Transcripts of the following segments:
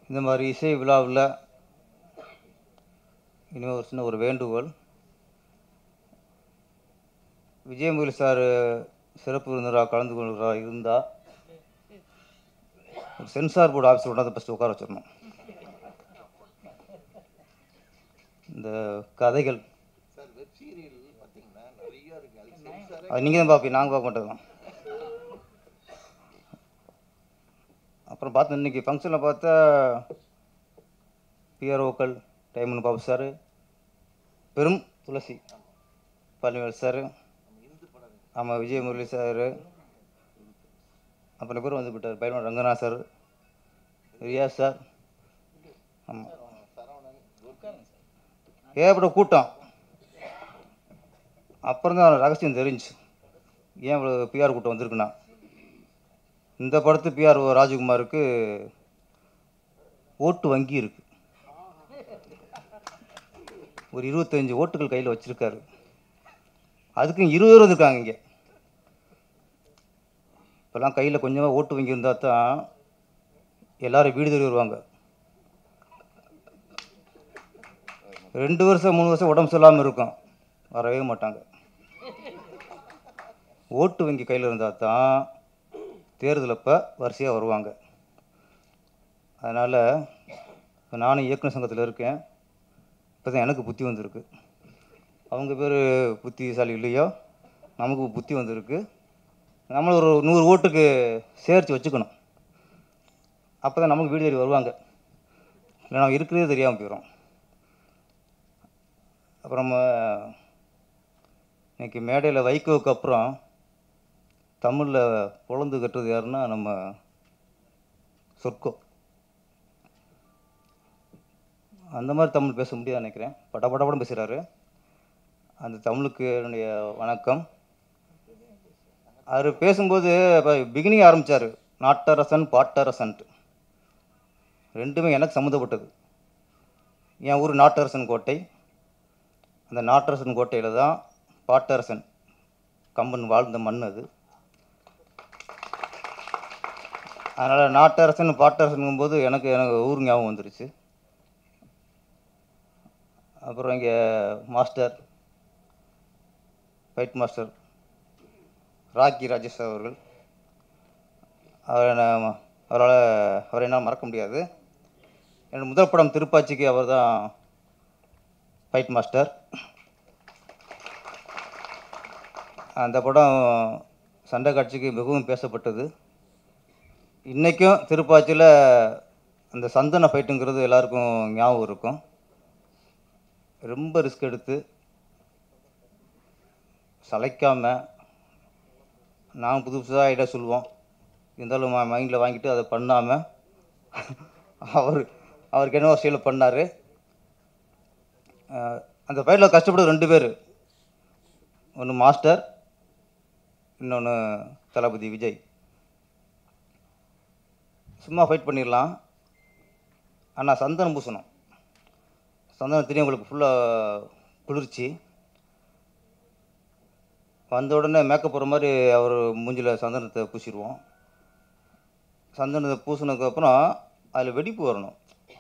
இந்த மாதிரி இசை விழாவில் இனிமேல் ஒரு சின்ன ஒரு வேண்டுகோள் விஜயமுரளி சார் சிறப்பு விருந்தினராக கலந்து கொள்கிறா இருந்தால் ஒரு சென்சார் போர்டு ஆஃபீஸில் கொண்டாந்து ஃபஸ்ட்டு உட்கார வச்சிடணும் இந்த கதைகள் சார் வெப் சீரியல் பார்த்தீங்கன்னா நிறைய இருக்கு அதுக்கு சென்சாரே அது நீங்கள் தான் பார்ப்பீங்க நாங்கள் பார்க்க மாட்டோம் அப்புறம் பார்த்து இன்னைக்கு ஃபங்க்ஷனில் பார்த்தா பிஆர்ஓக்கள் டைமன் பாபு சார் பெரும் துளசி பழனிவேல் சார் ஆமாம் விஜய் முரளி சார் அப்புறம் பேர் வந்து விட்டார் பைரவன் ரங்கநாத் சார் ரியாஸ் சார் ஆமாம் ஏகப்பட்ட கூட்டம் அப்புறம் தான் ரகசியம் தெரிஞ்சுச்சு ஏன் இவ்வளோ பிஆர் கூட்டம் வந்திருக்குண்ணா இந்த படத்து பிஆர் ராஜகுமாருக்கு ஓட்டு வங்கி இருக்கு ஒரு இருபத்தஞ்சு ஓட்டுகள் கையில் வச்சிருக்காரு அதுக்கும் இருபது பேர் இருக்காங்க இங்கே இப்போல்லாம் கையில் கொஞ்சமாக ஓட்டு வங்கி இருந்தால் தான் எல்லாரும் வீடு தேடி வருவாங்க ரெண்டு வருஷம் மூணு வருஷம் உடம்பு சரியில்லாமல் இருக்கும் வரவே மாட்டாங்க ஓட்டு வங்கி கையில் இருந்தால் தான் தேர்தல் அப்போ வரிசையாக வருவாங்க அதனால் இப்போ நானும் இயக்குனர் சங்கத்தில் இருக்கேன் இப்போ தான் எனக்கு புத்தி வந்திருக்கு அவங்க பேர் புத்திசாலி இல்லையோ நமக்கு புத்தி வந்திருக்கு நம்மள ஒரு நூறு ஓட்டுக்கு சேர்த்து வச்சுக்கணும் அப்போ தான் நமக்கு வீடு தேடி வருவாங்க இல்லை நம்ம இருக்கிறதே தெரியாமல் போயிடும் அப்புறம் இன்னைக்கு மேடையில் வைகோவுக்கு அப்புறம் தமிழில் பொழந்து கட்டுறது யாருன்னா நம்ம சொற்கோ அந்த மாதிரி தமிழ் பேச முடியாது நினைக்கிறேன் பட பட படம் பேசுகிறாரு அந்த தமிழுக்கு என்னுடைய வணக்கம் அவர் பேசும்போது இப்போ பிகினிங் ஆரம்பித்தார் நாட்டரசன் பாட்டரசன்ட்டு ரெண்டுமே எனக்கு சம்மந்தப்பட்டது என் ஊர் நாட்டரசன் கோட்டை அந்த நாட்டரசன் கோட்டையில் தான் பாட்டரசன் கம்பன் வாழ்ந்த மண் அது அதனால் நாட்டரசன் பாட்டரசனுங்கும்போது எனக்கு எனக்கு ஊர் ஞாபகம் வந்துருச்சு அப்புறம் இங்கே master fight master Rocky Rajesh அவர்கள் அவரை நான் அவரால் அவரை என்னால் மறக்க முடியாது என்னோட முதல் படம் திருப்பாச்சிக்கு அவர் தான் ஃபைட் மாஸ்டர் அந்த படம் சண்டை காட்சிக்கு மிகவும் பேசப்பட்டது இன்றைக்கும் திருப்பாச்சியில் அந்த சந்தன ஃபைட்டுங்கிறது எல்லாருக்கும் ஞாபகம் இருக்கும் ரொம்ப ரிஸ்க் எடுத்து சளைக்காமல் நான் புது புதுசாக ஐடியா சொல்லுவோம் இருந்தாலும் மைண்டில் வாங்கிட்டு அதை பண்ணாமல் அவர் அவருக்கு என்ன ஒரு செயல் பண்ணார் அந்த ஃபைட்டில் கஷ்டப்பட்டது ரெண்டு பேர் ஒன்று மாஸ்டர் இன்னொன்று தளபதி விஜய் சும்மா ஃபைட் பண்ணிடலாம் ஆனால் சந்தனம் பூசணும் சந்தனம் தெரியும் உங்களுக்கு ஃபுல்லாக குளிர்ச்சி வந்த உடனே மேக்கப் போடுற மாதிரி அவர் மூஞ்சில் சந்தனத்தை பூசிடுவோம் சந்தனத்தை பூசினதுக்கப்புறம் அதில் வெடிப்பு வரணும்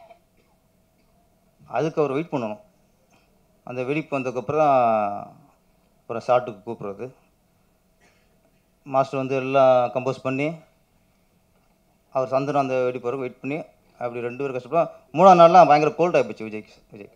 அதுக்கு அவர் வெயிட் பண்ணணும் அந்த வெடிப்பு வந்ததுக்கப்புறம் தான் அப்புறம் ஷாட்டுக்கு கூப்பிட்றது மாஸ்டர் வந்து எல்லாம் கம்போஸ் பண்ணி அவர் சந்தனம் அந்த வெடிப்பு வரைக்கும் வெயிட் பண்ணி அப்படி ரெண்டு பேரும் கஷ்டப்படும் மூணாம் நாள்லாம் பயங்கர கோல்ட் ஆகிப்போச்சு விஜய்க்கு விஜய்க்கு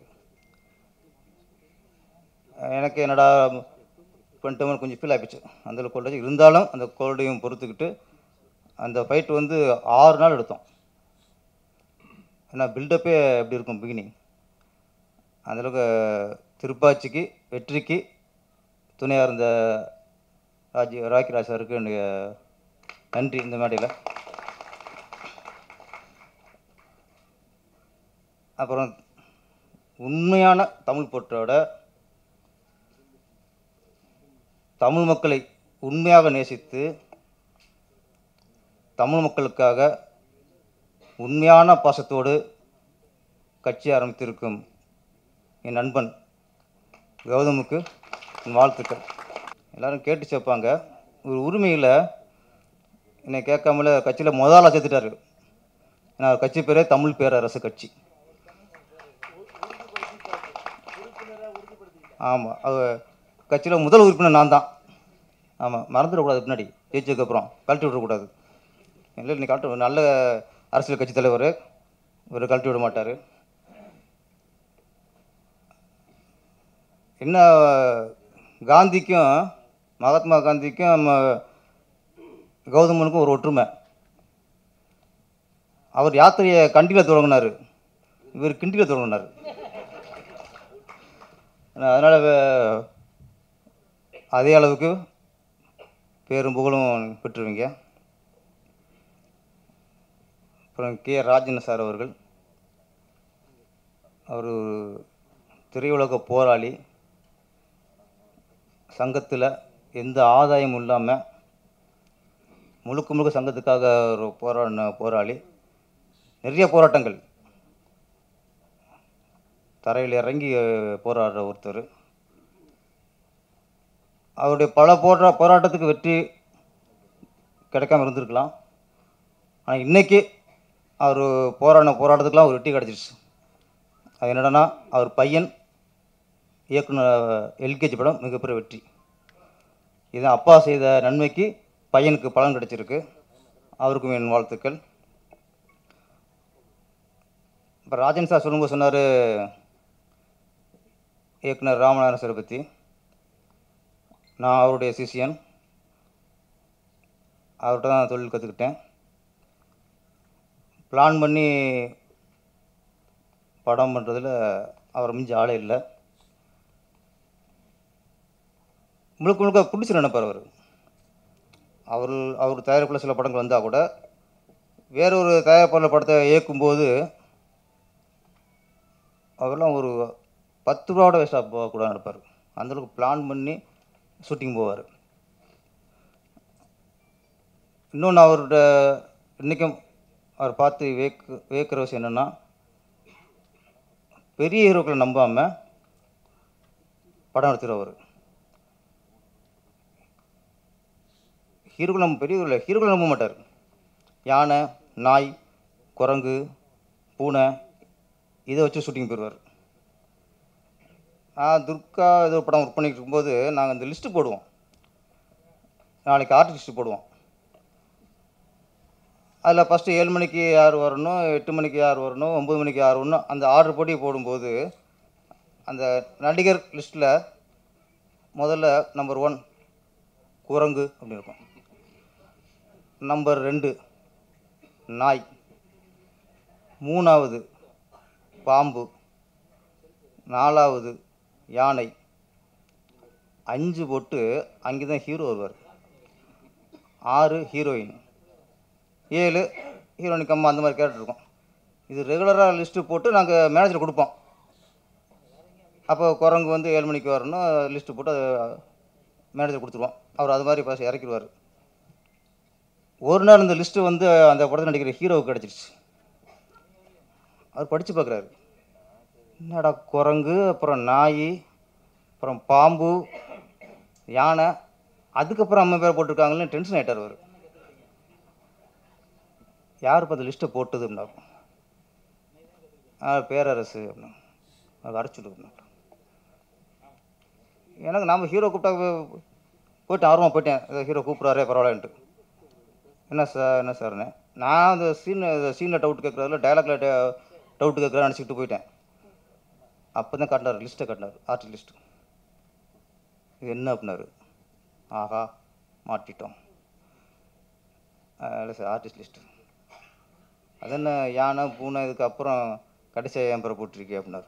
எனக்கு என்னடா பண்ணிட்டு மாதிரி கொஞ்சம் ஃபீல் ஆகிப்போச்சு அந்த கோல்ட் ஆச்சு இருந்தாலும் அந்த கோல்டையும் பொறுத்துக்கிட்டு அந்த ஃபைட் வந்து ஆறு நாள் எடுத்தோம் ஏன்னா பில்டப்பே எப்படி இருக்கும் பிகினிங் அந்தளவுக்கு திருப்பாச்சிக்கு வெற்றிக்கு துணையாக இருந்த ராஜி ராக்கி ராஜ் சாருக்கு என்னுடைய நன்றி இந்த மேடையில் அப்புறம் உண்மையான தமிழ் போற்றோட தமிழ் மக்களை உண்மையாக நேசித்து தமிழ் மக்களுக்காக உண்மையான பாசத்தோடு கட்சி ஆரம்பித்திருக்கும் என் நண்பன் கௌதமுக்கு என் வாழ்த்துக்கள் எல்லாரும் கேட்டு சேர்ப்பாங்க ஒரு உரிமையில் என்னை கேட்காமல கட்சியில் முதலாக சேர்த்துட்டாரு ஏன்னா அவர் கட்சி பேரே தமிழ் பேரரசு கட்சி ஆமாம் அது கட்சியில் முதல் உறுப்பினர் நான் தான் ஆமாம் மறந்துடக்கூடாது பின்னாடி ஜெயிச்சதுக்கப்புறம் கழட்டி விடக்கூடாது இல்லை நீ கழட்டு நல்ல அரசியல் கட்சி தலைவர் இவர் கழட்டி விட மாட்டார் என்ன காந்திக்கும் மகாத்மா காந்திக்கும் நம்ம கௌதமனுக்கும் ஒரு ஒற்றுமை அவர் யாத்திரையை கண்டியில் தொடங்கினார் இவர் கிண்டியில் தொடங்கினார் அதனால் அதே அளவுக்கு பேரும் புகழும் பெற்றுருவீங்க அப்புறம் கே ராஜன் சார் அவர்கள் அவர் ஒரு திரையுலக போராளி சங்கத்தில் எந்த ஆதாயமும் இல்லாமல் முழுக்க முழுக்க சங்கத்துக்காக ஒரு போராடின போராளி நிறைய போராட்டங்கள் தரையில் இறங்கி அஹ், போராடுற ஒருத்தர் அவருடைய பல போரா போராட்டத்துக்கு வெற்றி கிடைக்காம இருந்திருக்கலாம் ஆனால் இன்னைக்கு அவர் போராடின போராட்டத்துக்கெலாம் ஒரு வெற்றி கிடச்சிருச்சு அது என்னடான்னா அவர் பையன் இயக்குனர் எல்கேஜி படம் மிகப்பெரிய வெற்றி இதுதான் அப்பா செய்த நன்மைக்கு பையனுக்கு பலன் கிடைச்சிருக்கு அவருக்கும் என் வாழ்த்துக்கள் இப்போ ராஜன் சார் சொல்லும்போது சொன்னார் இயக்குனர் ராமநாதன் சாரை பற்றி நான் அவருடைய சிஷியன் அவர்கிட்ட தான் தொழில் கற்றுக்கிட்டேன் பிளான் பண்ணி படம் பண்ணுறதுல அவர் மிஞ்சி ஆளே இல்லை முழுக்க முழுக்க பிடிச்சி நினைப்பார் அவர் அவர் அவர் தயாரிப்பில் சில படங்கள் வந்தால் கூட வேற ஒரு தயாரிப்பாளர் படத்தை இயக்கும்போது அவரெல்லாம் ஒரு பத்து ரூபாவோட வேஸ்ட்டாக கூட நடப்பார் அந்தளவுக்கு பிளான் பண்ணி ஷூட்டிங் போவார் இன்னொன்று அவரோட இன்றைக்கும் அவர் பார்த்து வேக்கு வேக்கிற விஷயம் என்னென்னா பெரிய ஹீரோக்களை நம்பாமல் படம் எடுத்துகிறவர் ஹீரோக்கள் நம்ம பெரிய இல்லை ஹீரோக்களை நம்ப மாட்டார் யானை நாய் குரங்கு பூனை இதை வச்சு ஷூட்டிங் போயிடுவார் நான் துர்கா ஏதோ ஒரு படம் ஒர்க் பண்ணிட்டு இருக்கும்போது நாங்கள் இந்த லிஸ்ட்டு போடுவோம் நாளைக்கு ஆர்ட் லிஸ்ட்டு போடுவோம் அதில் ஃபஸ்ட்டு ஏழு மணிக்கு யார் வரணும் எட்டு மணிக்கு யார் வரணும் ஒம்பது மணிக்கு யார் வரணும் அந்த ஆர்டர் போட்டி போடும்போது அந்த நடிகர் லிஸ்ட்டில் முதல்ல நம்பர் ஒன் குரங்கு அப்படின்னு இருக்கும் நம்பர் ரெண்டு நாய் மூணாவது பாம்பு நாலாவது யானை அஞ்சு போட்டு அங்கே தான் ஹீரோ வருவார் ஆறு ஹீரோயின் ஏழு ஹீரோயினுக்கு அம்மா அந்த மாதிரி கேரக்டர் இருக்கும் இது ரெகுலராக லிஸ்ட்டு போட்டு நாங்கள் மேனேஜர் கொடுப்போம் அப்போ குரங்கு வந்து ஏழு மணிக்கு வரணும் லிஸ்ட்டு போட்டு மேனேஜர் கொடுத்துருவோம் அவர் அது மாதிரி பாஸ் இறக்கிடுவார் ஒரு நாள் இந்த லிஸ்ட்டு வந்து அந்த படத்தில் நடிக்கிற ஹீரோவுக்கு கிடச்சிருச்சு அவர் படித்து பார்க்குறாரு என்னடா குரங்கு அப்புறம் நாய் அப்புறம் பாம்பு யானை அதுக்கப்புறம் அம்மா பேர் போட்டிருக்காங்கன்னு டென்ஷன் ஆகிட்டார் அவர் யார் இப்போ அந்த லிஸ்ட்டை போட்டது அப்படின்னா ஆ பேரரசு அப்படின்னா அது அரைச்சிடு அப்படின்னா எனக்கு நாம் ஹீரோ கூப்பிட்டா போ- போயிட்டேன் ஆர்வமாக போயிட்டேன் ஏதோ ஹீரோ கூப்பிட்றாரே பரவாயில்லன்ட்டு என்ன சார் என்ன சார்னு நான் அந்த சீன் சீனில் டவுட் கேட்குறதுல டைலாக்ல டவுட் கேட்குறேன் நினச்சிக்கிட்டு போயிட்டேன் அப்போ தான் காட்டினார் லிஸ்ட்டை காட்டினார் ஆர்டிஸ்ட் லிஸ்ட்டு இது என்ன அப்படின்னாரு ஆஹா மாட்டிட்டோம் இல்லை சார் ஆர்டிஸ்ட் லிஸ்ட்டு அது என்ன யானை பூனை இதுக்கு அப்புறம் கடைசியாக ஏன் பிற போட்டிருக்கே அப்படின்னாரு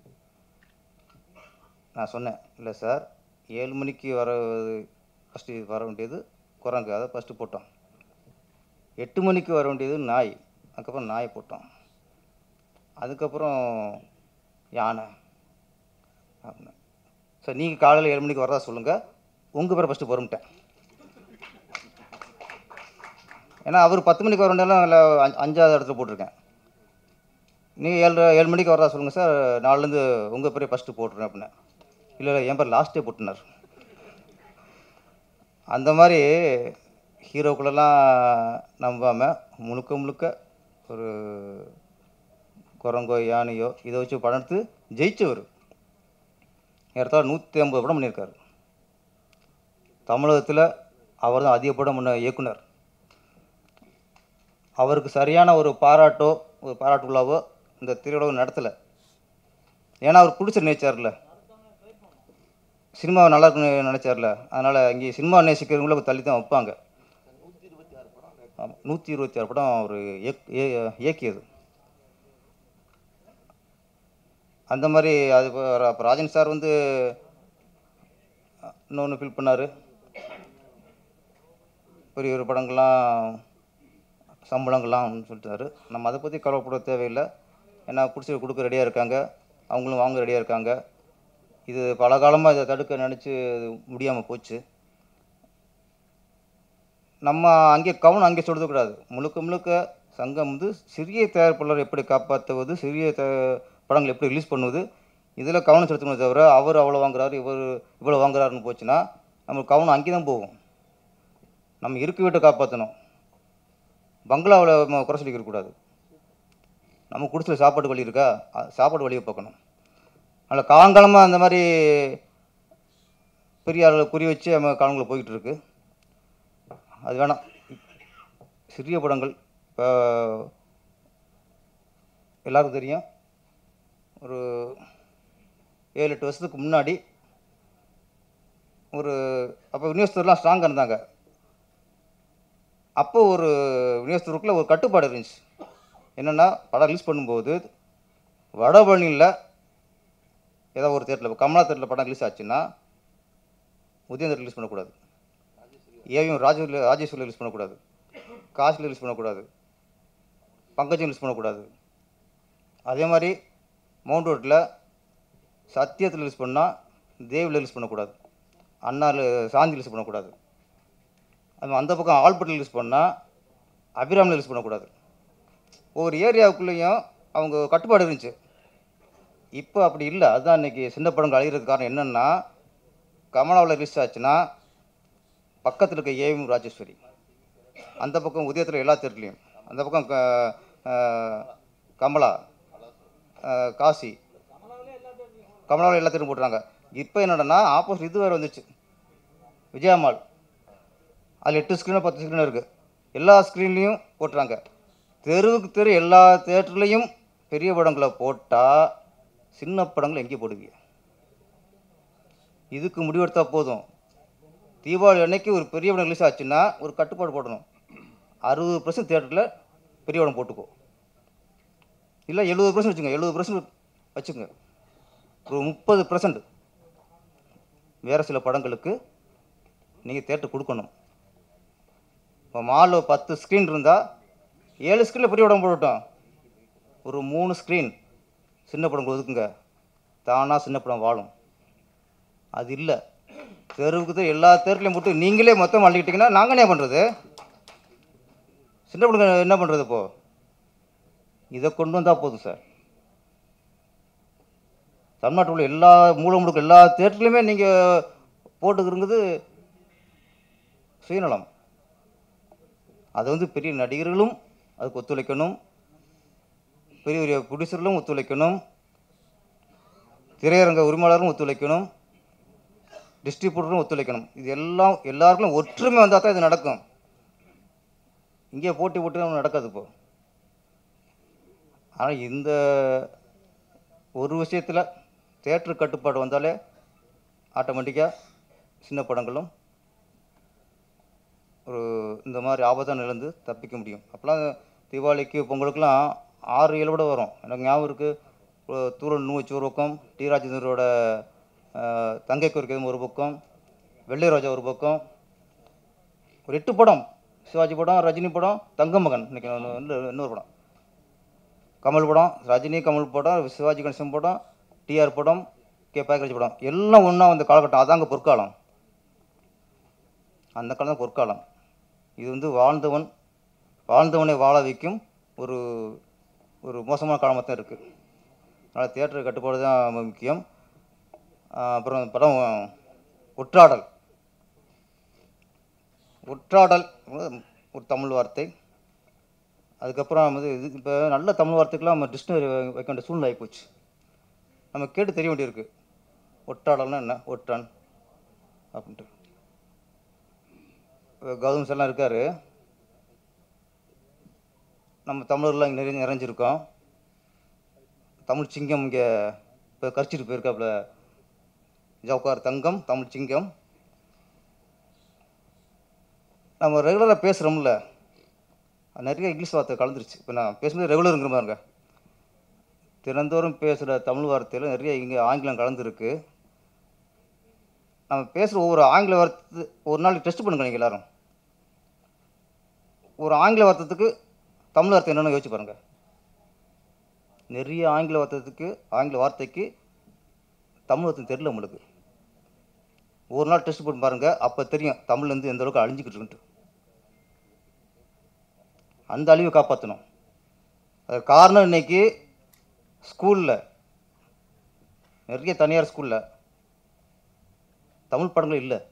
நான் சொன்னேன் இல்லை சார் ஏழு மணிக்கு வர ஃபஸ்ட்டு வர வேண்டியது குரங்கு அதை ஃபஸ்ட்டு போட்டோம் எட்டு மணிக்கு வர வேண்டியது நாய் அதுக்கப்புறம் நாய் போட்டோம் அதுக்கப்புறம் யானை அப்படின்னா சார் நீங்கள் காலையில் ஏழு மணிக்கு வரதா சொல்லுங்கள் உங்கள் பேரை ஃபஸ்ட்டு வரும்ட்டேன் ஏன்னா அவர் பத்து மணிக்கு வர வேண்டியெல்லாம் இல்லை அஞ்சு- அஞ்சாவது இடத்துல போட்டிருக்கேன் நீங்கள் ஏழு ஏழு மணிக்கு வரதா சொல்லுங்கள் சார் நாலுலேருந்து உங்கள் பேரே ஃபஸ்ட்டு போட்டுருவேன் அப்படின்னு இல்லை இல்லை என் பேர் லாஸ்ட்டே போட்டுனார் அந்த மாதிரி ஹீரோக்களெல்லாம் நம்பாமல் முழுக்க முழுக்க ஒரு குரங்கோ யானையோ இதை வச்சு படம் எடுத்து ஜெயிச்சவர் ஏறத்தாழ நூற்றி ஐம்பது படம் பண்ணியிருக்காரு தமிழகத்தில் அவர் தான் அதிக படம் பண்ண இயக்குனர் அவருக்கு சரியான ஒரு பாராட்டோ ஒரு பாராட்டு விழாவோ இந்த திரையுலகம் நடத்தலை ஏன்னா அவர் பிடிச்ச நேச்சார்ல சினிமா நல்லா இருக்குன்னு நினச்சார்ல அதனால் இங்கே சினிமா நேசிக்கிறவங்கள தள்ளி தான் வைப்பாங்க நூற்றி இருபத்தி ஆறு படம் ஆமாம் நூற்றி இருபத்தி ஆறு படம் அவர் இயக் இய- இயக்கியது அந்த மாதிரி அது இப்போ ர- அப்போ ராஜன் சார் வந்து இன்னொன்று ஃபீல் பண்ணார் பெரிய ஒரு படங்கள்லாம் சம்பளங்கள்லாம் சொல்லிட்டாரு நம்ம அதை பற்றி கவலைப்பட தேவையில்லை ஏன்னா பிடிச்சி கொடுக்க ரெடியாக இருக்காங்க அவங்களும் வாங்க ரெடியாக இருக்காங்க இது பல காலமாக இதை தடுக்க நினச்சி முடியாமல் போச்சு நம்ம அங்கே கவனம் அங்கே சொல்லக்கூடாது முழுக்க முழுக்க சங்கம் வந்து சிறிய தயாரிப்பாளர் எப்படி காப்பாற்றுவது சிறிய த படங்கள் எப்படி ரிலீஸ் பண்ணுவது இதில் கவனம் செலுத்தணும் தவிர அவர் அவ்வளோ வாங்குறாரு இவர் இவ்வளோ வாங்குறாருன்னு போச்சுன்னா நம்மளுக்கு கவனம் அங்கே தான் போகும் நம்ம இருக்க வீட்டை காப்பாற்றணும் பங்களாவில் நம்ம குறை சொல்லிக்க கூடாது நம்ம குடிசையில் சாப்பாடு வழி இருக்கா அ- சாப்பாடு வழியை பார்க்கணும் அதில் காலங்காலமாக அந்த மாதிரி பெரிய ஆளுகளை குறி வச்சு நம்ம காலங்களில் போய்கிட்டு இருக்கு அது வேணாம் சிறிய படங்கள் இப்போ எல்லாருக்கும் தெரியும் ஒரு ஏழு எட்டு வருஷத்துக்கு முன்னாடி ஒரு அப்போ விநியோகஸ்தர்லாம் ஸ்ட்ராங்காக இருந்தாங்க அப்போ ஒரு விநியோகஸ்தருக்குள்ள ஒரு கட்டுப்பாடு இருந்துச்சு என்னென்னா படம் ரிலீஸ் பண்ணும்போது வடபழனியில் ஏதோ ஒரு தேட்டரில் கமலா தேட்டரில் படம் ரிலீஸ் ஆச்சுன்னா உதயந்திர ரிலீஸ் பண்ணக்கூடாது ஏவியும் ராஜூரில் ராஜேஸ்வரில் ரிலீஸ் பண்ணக்கூடாது காசில் ரிலீஸ் பண்ணக்கூடாது பங்கஜம் ரிலீஸ் பண்ணக்கூடாது அதே மாதிரி மவுண்ட் ரோட்டில் சத்தியத்தில் ரிலீஸ் பண்ணால் தேவில் ரிலீஸ் பண்ணக்கூடாது அண்ணாவில் சாந்தி ரிலீஸ் பண்ணக்கூடாது அது அந்த பக்கம் ஆல்பர்ட் ரிலீஸ் பண்ணால் அபிராமில் ரிலீஸ் பண்ணக்கூடாது ஒவ்வொரு ஏரியாவுக்குள்ளேயும் அவங்க கட்டுப்பாடு இருந்துச்சு இப்போ அப்படி இல்லை அதுதான் இன்னைக்கு சின்ன படங்கள் அழிகிறதுக்கு காரணம் என்னென்னா கமலாவில் ரிலீஸ் ஆச்சுன்னா பக்கத்தில் இருக்க ஏவிஎம் ராஜேஸ்வரி அந்த பக்கம் உதயத்தில் எல்லா தேட்டர்லையும் அந்த பக்கம் க- அஹ், கமலா அஹ், காசி கமலாவில் எல்லா தேட்டரும் போட்டுறாங்க இப்போ என்னடனா ஆப்போசிட் இது வேறு வந்துச்சு விஜயமால் அதில் எட்டு ஸ்க்ரீனோ பத்து ஸ்க்ரீனோ இருக்குது எல்லா ஸ்க்ரீன்லேயும் போட்டுறாங்க தெருவுக்கு தெரு எல்லா தேட்டர்லேயும் பெரிய படங்களை போட்டால் சின்ன படங்களை எங்கே போடுவீங்க இதுக்கு முடிவெடுத்தா போதும் தீபாவளி அன்னைக்கு ஒரு பெரிய படம் ரிலீஸ் ஆச்சுன்னா ஒரு கட்டுப்பாடு போடணும் அறுபது பர்சன்ட் தேட்டரில் பெரிய படம் போட்டுக்கோ இல்லை எழுபது பர்சன்ட் வச்சுங்க எழுபது பர்சன்ட் வச்சுங்க ஒரு முப்பது பர்சன்ட் வேறு சில படங்களுக்கு நீங்கள் தேட்டர் கொடுக்கணும் இப்போ மாலில் பத்து ஸ்க்ரீன் இருந்தால் ஏழு ஸ்க்ரீனில் பெரிய படம் போடட்டும் ஒரு மூணு ஸ்க்ரீன் சின்ன படம் ஒதுக்குங்க தானாக சின்ன படம் வாழும் அது இல்லை தெருவுக்கு தெரு எல்லா தெருலையும் போட்டு நீங்களே மொத்தம் அள்ளிக்கிட்டீங்கன்னா நாங்கள் என்ன பண்ணுறது சின்ன படம் என்ன பண்ணுறது இப்போ இதை கொண்டு வந்தால் போதும் சார் தமிழ்நாட்டில் உள்ள எல்லா மூல முடுக்க எல்லா தேட்டர்லையுமே நீங்கள் போட்டுக்கிறங்கிறது சுயநலம் அது வந்து பெரிய நடிகர்களும் அதுக்கு ஒத்துழைக்கணும் பெரிய பெரிய ப்ரொடியூசர்களும் ஒத்துழைக்கணும் திரையரங்க உரிமையாளரும் ஒத்துழைக்கணும் டிஸ்ட்ரிபியூட்டரும் ஒத்துழைக்கணும் இது எல்லாம் எல்லாருக்கும் ஒற்றுமை வந்தால் தான் இது நடக்கும் இங்கே போட்டி போட்டு நடக்காது இப்போ ஆனால் இந்த ஒரு விஷயத்தில் தேட்டர் கட்டுப்பாடு வந்தாலே ஆட்டோமேட்டிக்காக சின்ன படங்களும் ஒரு இந்த மாதிரி ஆபத்தான நிலந்து தப்பிக்க முடியும் அப்போலாம் தீபாவளிக்கு பொங்கலுக்குலாம் ஆறு ஏழு கூட வரும் எனக்கு ஞாபகம் இருக்குது தூரல் நூ வச்சு ஒரு பக்கம் டி ராஜேந்திரோட அஹ், தங்கை குறிக்கிறது ஒரு பக்கம் வெள்ளை ரோஜா ஒரு பக்கம் ஒரு எட்டு படம் சிவாஜி படம் ரஜினி படம் தங்கமகன் இன்னைக்கு ஒன்று- இன்னொரு இன்னொரு படம் கமல் படம் ரஜினி கமல் படம் சிவாஜி கணேசன் படம் டிஆர் படம் கே பாக்கராஜ் படம் எல்லாம் ஒன்றா வந்த காலகட்டம் அதாங்க பொற்காலம் அந்த காலம் தான் பொற்காலம் இது வந்து வாழ்ந்தவன் வாழ்ந்தவனை வாழ வைக்கும் ஒரு ஒரு மோசமான காலமாக தான் இருக்குது அதனால் தியேட்டர் கட்டுப்பாடு தான் ரொம்ப முக்கியம் ஆஹ் அப்புறம் படம் உற்றாடல் உற்றாடல் ஒரு தமிழ் வார்த்தை அதுக்கப்புறம் வந்து இது இப்போ நல்ல தமிழ் வார்த்தைக்கெல்லாம் நம்ம டிக்ஷனரி வைக்க வேண்டிய சூழ்நிலை ஆகிப்போச்சு நம்ம கேட்டு தெரிய வேண்டியிருக்கு ஒட்டாடல்னா என்ன ஒட்டான் அப்படின்ட்டு இப்ப கௌதம் சார்லாம் இருக்கார் நம்ம தமிழர்லாம் இங்கே நிறைய நிறைஞ்சிருக்கோம் தமிழ் சிங்கம் இங்கே இப்போ கரிச்சிட்டு போயிருக்காப்புல ஜவுகார் தங்கம் தமிழ் சிங்கம் நம்ம ரெகுலராக பேசுகிறோம்ல நிறைய இங்கிலீஷ் வார்த்தை கலந்துருச்சு இப்போ நான் பேசும்போது ரெகுலருங்கிற மாதிரிங்க தினந்தோறும் பேசுகிற தமிழ் வார்த்தையில் நிறைய இங்கே ஆங்கிலம் கலந்துருக்கு நம்ம பேசுகிற ஒவ்வொரு ஆங்கில வார்த்தை ஒரு நாளைக்கு டெஸ்ட் பண்ணுங்க நீங்கள் எல்லாரும் ஒரு ஆங்கில வார்த்தத்துக்கு தமிழ் வார்த்தை என்னென்னு யோசிச்சு பாருங்கள் நிறைய ஆங்கில வார்த்தத்துக்கு ஆங்கில வார்த்தைக்கு தமிழ் வார்த்தை தெரியல உங்களுக்கு ஒரு நாள் டெஸ்ட் பண்ணி பாருங்கள் அப்போ தெரியும் தமிழ் வந்து எந்த அளவுக்கு அழிஞ்சிக்கிட்டு இருக்குன்ட்டு அந்த அழிவை காப்பாற்றணும் அது காரணம் இன்னைக்கு ஸ்கூலில் நிறைய தனியார் ஸ்கூலில் தமிழ் படங்கள் இல்லை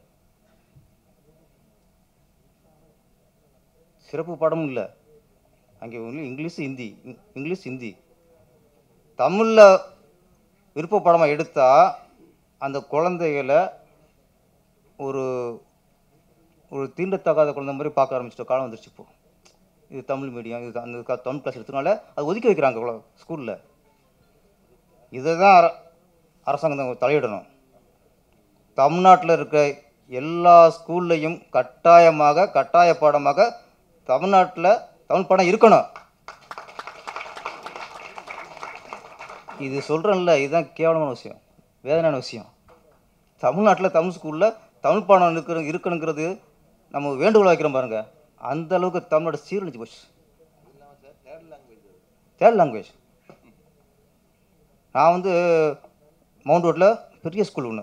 சிறப்பு படமும் இல்லை அங்கே only இங்கிலீஷ் ஹிந்தி இங்- இங்கிலீஷ் ஹிந்தி தமிழில் விருப்ப படமாக எடுத்தால் அந்த குழந்தைகளை ஒரு ஒரு தீண்டத்தகாத குழந்தை மாதிரி பார்க்க ஆரம்பிச்சிட்ட காலம் வந்துருச்சு இப்போ இது தமிழ் மீடியம் இது அந்த க- தமிழ் கிளாஸ் எடுத்தனால அது ஒதுக்கி வைக்கிறாங்க ஸ்கூலில் இதை தான் அர அரசாங்கம் தான் தலையிடணும் தமிழ்நாட்டில் இருக்க எல்லா ஸ்கூல்லையும் கட்டாயமாக கட்டாய பாடமாக தமிழ்நாட்டில் தமிழ் பாடம் இருக்கணும் இது சொல்கிறேன்ல இதுதான் கேவலமான விஷயம் வேதனையான விஷயம் தமிழ்நாட்டில் தமிழ் ஸ்கூலில் தமிழ் பாடம் இருக்கிற இருக்கணுங்கிறது நம்ம வேண்டுகோள் வைக்கிறோம் பாருங்க அந்த அளவுக்கு தமிழோட சீரழிஞ்சு போச்சு தேர்ட் லாங்குவேஜ் நான் வந்து மவுண்ட் ரோட்டில் பெரிய ஸ்கூல் ஒன்று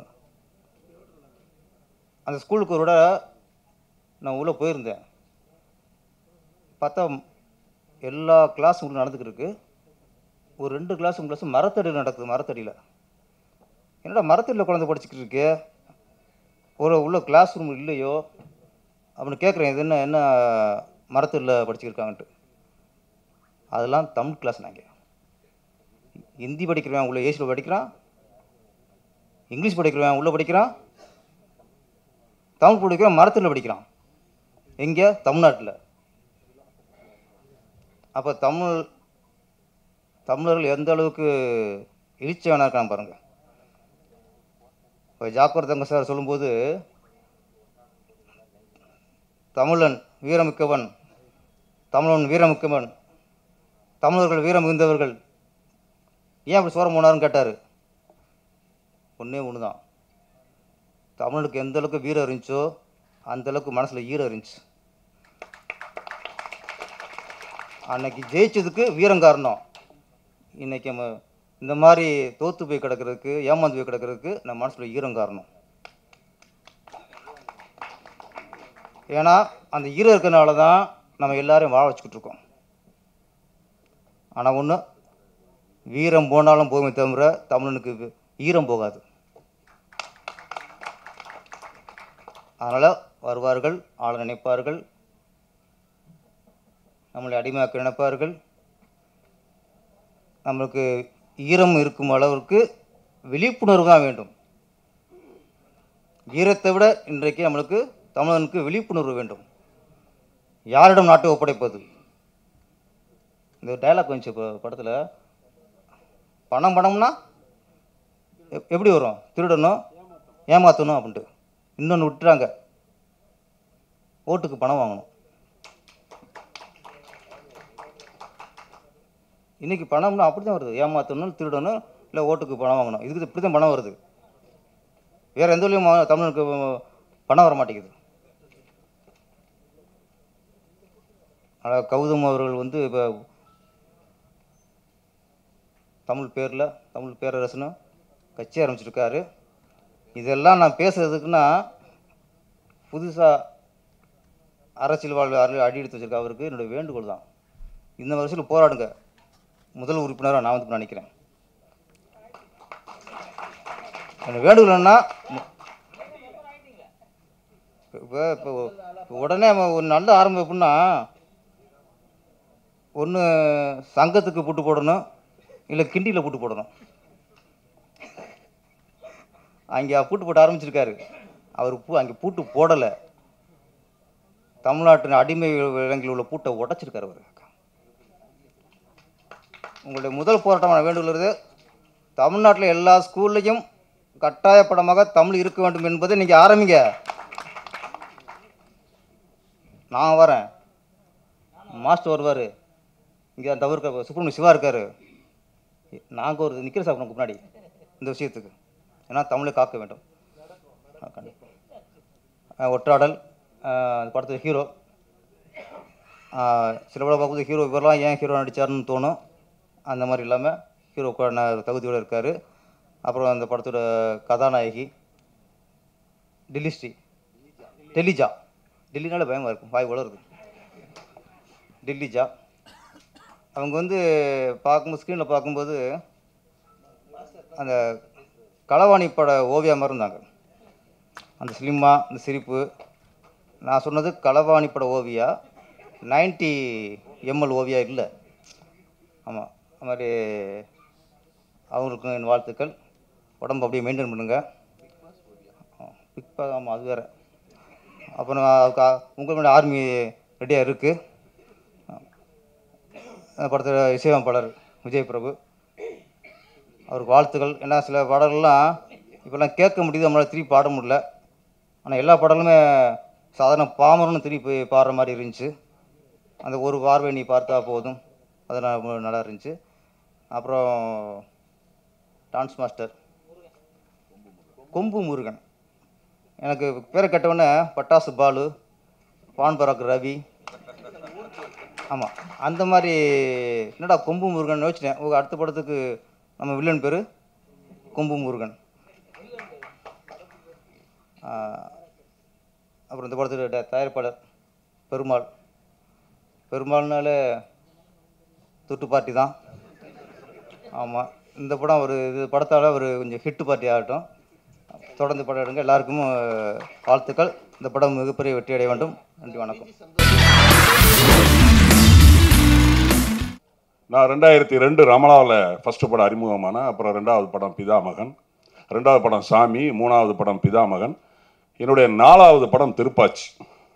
அந்த ஸ்கூலுக்கு ஒரு விட நான் உள்ளே போயிருந்தேன் பார்த்தா எல்லா கிளாஸும் உள்ள நடந்துக்கிட்டு இருக்கு ஒரு ரெண்டு கிளாஸ் மூணு கிளாஸ் மரத்தடியில் நடக்குது மரத்தடியில் என்னடா மரத்தடியில் குழந்தை படிச்சுக்கிட்டு இருக்கு ஒரு உள்ள கிளாஸ் ரூம் இல்லையோ அப்படின்னு கேட்குறேன் இது என்ன என்ன மரத்தடியில் படிச்சுக்கிருக்காங்கன்ட்டு அதெல்லாம் தமிழ் கிளாஸ் நாங்கள் ஹிந்தி படிக்கிறவன் உள்ள ஏசியில் படிக்கிறான் இங்கிலீஷ் படிக்கிறவன் உள்ள படிக்கிறான் தமிழ் படிக்கிறவன் மரத்தில் படிக்கிறான் எங்கே தமிழ்நாட்டில் அப்போ தமிழ் தமிழர்கள் எந்த அளவுக்கு இழிச்சவனாக இருக்கான் பாருங்க இப்போ ஜாக்கர் தங்க சார் சொல்லும்போது தமிழன் வீரமிக்கவன் தமிழன் வீரமிக்கவன் தமிழர்கள் வீரம் மிகுந்தவர்கள் ஏன் அப்படி சோரம் போனாருன்னு கேட்டார் ஒன்றே ஒன்று தான் தமிழுக்கு எந்த அளவுக்கு வீரம் இருந்துச்சோ அந்த அளவுக்கு மனசில் ஈரம் இருந்துச்சு அன்னைக்கு ஜெயிச்சதுக்கு வீரம் காரணம் இன்னைக்கு நம்ம இந்த மாதிரி தோத்து போய் கிடக்கிறதுக்கு ஏமாந்து போய் கிடக்கிறதுக்கு நம்ம மனசில் ஈரம் காரணம் ஏன்னா அந்த ஈரம் இருக்கிறனால தான் நம்ம எல்லாரையும் வாழ வச்சுக்கிட்டு இருக்கோம் ஆனால் ஒன்று வீரம் போனாலும் போகுமே தவிர தமிழனுக்கு வி- ஈரம் போகாது அதனால் வருவார்கள் ஆள நினைப்பார்கள் நம்மளை அடிமையாக்க நினைப்பார்கள் நம்மளுக்கு ஈரம் இருக்கும் அளவிற்கு விழிப்புணர்வு தான் வேண்டும் ஈரத்தை விட இன்றைக்கு நம்மளுக்கு தமிழனுக்கு விழிப்புணர்வு வேண்டும் யாரிடம் நாட்டை ஒப்படைப்பது இந்த டயலாக் வந்துச்சு இப்போ படத்தில் பணம் பணம்னா எப்- எப்படி வரும் திருடணும் ஏமாற்றணும் அப்படின்ட்டு இன்னொன்று விட்டுறாங்க ஓட்டுக்கு பணம் வாங்கணும் இன்னைக்கு பணம்னா அப்படி தான் வருது ஏமாற்றணும் திருடணும் இல்லை ஓட்டுக்கு பணம் வாங்கணும் இதுக்கு இப்படி தான் பணம் வருது வேறு எந்த வழியும் மா- தமிழனுக்கு பணம் வர மாட்டேங்குது ஆனால் கௌதம் அவர்கள் வந்து இப்போ தமிழ் பேரில் தமிழ் பேரரசுன்னு கட்சி ஆரம்பிச்சிருக்காரு இதெல்லாம் நான் பேசுறதுக்குன்னா புதுசாக அரசியல் வாழ்வு அடி அடி எடுத்து வச்சிருக்க அவருக்கு என்னுடைய வேண்டுகோள் தான் இந்த வருஷத்தில் போராடுங்க முதல் உறுப்பினராக நான் வந்து நினைக்கிறேன் எனக்கு வேண்டுகோள் என்னன்னா இப்போ இப்போ இப்போ உடனே நம்ம ஒரு நல்ல ஆரம்பம் எப்படின்னா ஒன்று சங்கத்துக்கு பூட்டு போடணும் இல்லை கிண்டியில் பூட்டு போடணும் அங்கே பூட்டு போட ஆரம்பிச்சிருக்காரு அவர் பூ அங்கே பூட்டு போடலை தமிழ்நாட்டின் அடிமை விலங்கில் உள்ள பூட்டை உடைச்சிருக்காரு அவர் உங்களுடைய முதல் போராட்டமான வேண்டுகிறது தமிழ்நாட்டில் எல்லா ஸ்கூல்லையும் கட்டாயப்படமாக தமிழ் இருக்க வேண்டும் என்பதை நீங்கள் ஆரம்பிங்க நான் வரேன் மாஸ்டர் வருவார் இங்கே அந்த அவர் இருக்கார் சுப்பிரமணிய சிவா இருக்கார் நாங்கள் ஒரு நிற்கிற சார் உனக்கு முன்னாடி இந்த விஷயத்துக்கு ஏன்னா தமிழை காக்க வேண்டும் ஆ, கண்டிப்பா. ஆ, ஒற்றாடல் ஆ, அந்த படத்தில் ஹீரோ சில படம் பார்க்கும்போது ஹீரோ இவரெல்லாம் ஏன் ஹீரோ நடித்தாருன்னு தோணும் அந்த மாதிரி இல்லாமல் ஹீரோ தகுதியோடு இருக்கார் அப்புறம் அந்த படத்தோட கதாநாயகி டெல்லி ஸ்ரீ டெல்லிஜா டெல்லினால பயமாக இருக்கும் வாய் உளருது டெல்லிஜா அவங்க வந்து பார்க்கும்போது ஸ்க்ரீனில் பார்க்கும்போது அந்த களவாணி பட ஓவியா மாதிரி இருந்தாங்க அந்த ஸ்லிம்மா அந்த சிரிப்பு நான் சொன்னது களவாணி பட ஓவியா 90 எம்எல் ஓவியா இல்லை ஆமாம் அது மாதிரி அவங்களுக்கும் என் வாழ்த்துக்கள் உடம்பு அப்படியே மெயின்டைன் பண்ணுங்கள் பிக் பாஸ் ஆமாம் அது வேறு அப்புறம் அதுக்கு உங்களுடைய ஆர்மி ரெடியாக இருக்குது படத்தில் இசையமைப்பாளர் விஜய் பிரபு அவருக்கு வாழ்த்துக்கள் ஏன்னா சில பாடல்கள்லாம் இப்போல்லாம் கேட்க முடியுது நம்மளால் திருப்பி பாட முடியல ஆனால் எல்லா பாடலுமே சாதாரண பாமரன்னு திருப்பி பாடுற மாதிரி இருந்துச்சு அந்த ஒரு பார்வை நீ பார்த்தா போதும் அது ந- நல்லா இருந்துச்சு அப்புறம் டான்ஸ் மாஸ்டர் கொம்பு முருகன் எனக்கு பேரை கேட்டவுடனே பட்டாசு பாலு பான் பராக் ரவி ஆமாம் அந்த மாதிரி என்னடா கொம்பு முருகன் யோசிச்சிட்டேன் உங்கள் அடுத்த படத்துக்கு நம்ம வில்லன் பேர் கொம்பு முருகன் ஆ, அப்புறம் இந்த படத்துக்கு ட- தயாரிப்பாளர் பெருமாள் பெருமாள்னாலே துட்டு பார்ட்டி தான் ஆமாம் இந்த படம் ஒரு இது படத்தால் ஒரு கொஞ்சம் ஹிட் பார்ட்டி ஆகட்டும் தொடர்ந்து படம் எடுங்க எல்லாருக்கும் அஹ், வாழ்த்துக்கள் இந்த படம் மிகப்பெரிய வெற்றி அடைய வேண்டும் நன்றி வணக்கம் நான் ரெண்டாயிரத்தி ரெண்டு ரமலாவில் ஃபஸ்ட்டு படம் அறிமுகமான அப்புறம் ரெண்டாவது படம் பிதாமகன் ரெண்டாவது படம் சாமி மூணாவது படம் பிதாமகன் என்னுடைய நாலாவது படம் திருப்பாச்சி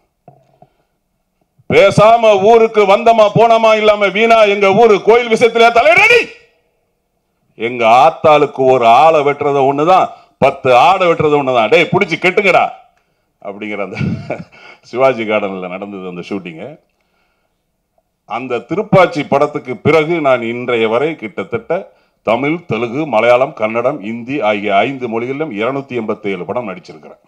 பேசாம ஊருக்கு வந்தமா போனமா இல்லாம வீணா எங்க ஊரு கோயில் விஷயத்துல தலையடி எங்க ஆத்தாளுக்கு ஒரு ஆளை வெட்டுறது ஒண்ணுதான் பத்து ஆடை வெட்டுறது ஒண்ணுதான் டேய் பிடிச்சி கெட்டுங்கடா அப்படிங்கிற அந்த சிவாஜி கார்டன்ல நடந்தது அந்த ஷூட்டிங்கு அந்த திருப்பாச்சி படத்துக்கு பிறகு நான் இன்றைய வரை கிட்டத்தட்ட தமிழ் தெலுங்கு மலையாளம் கன்னடம் இந்தி ஆகிய ஐந்து மொழிகளிலும் இருநூத்தி எண்பத்தி ஏழு படம் நடிச்சிருக்கிறேன்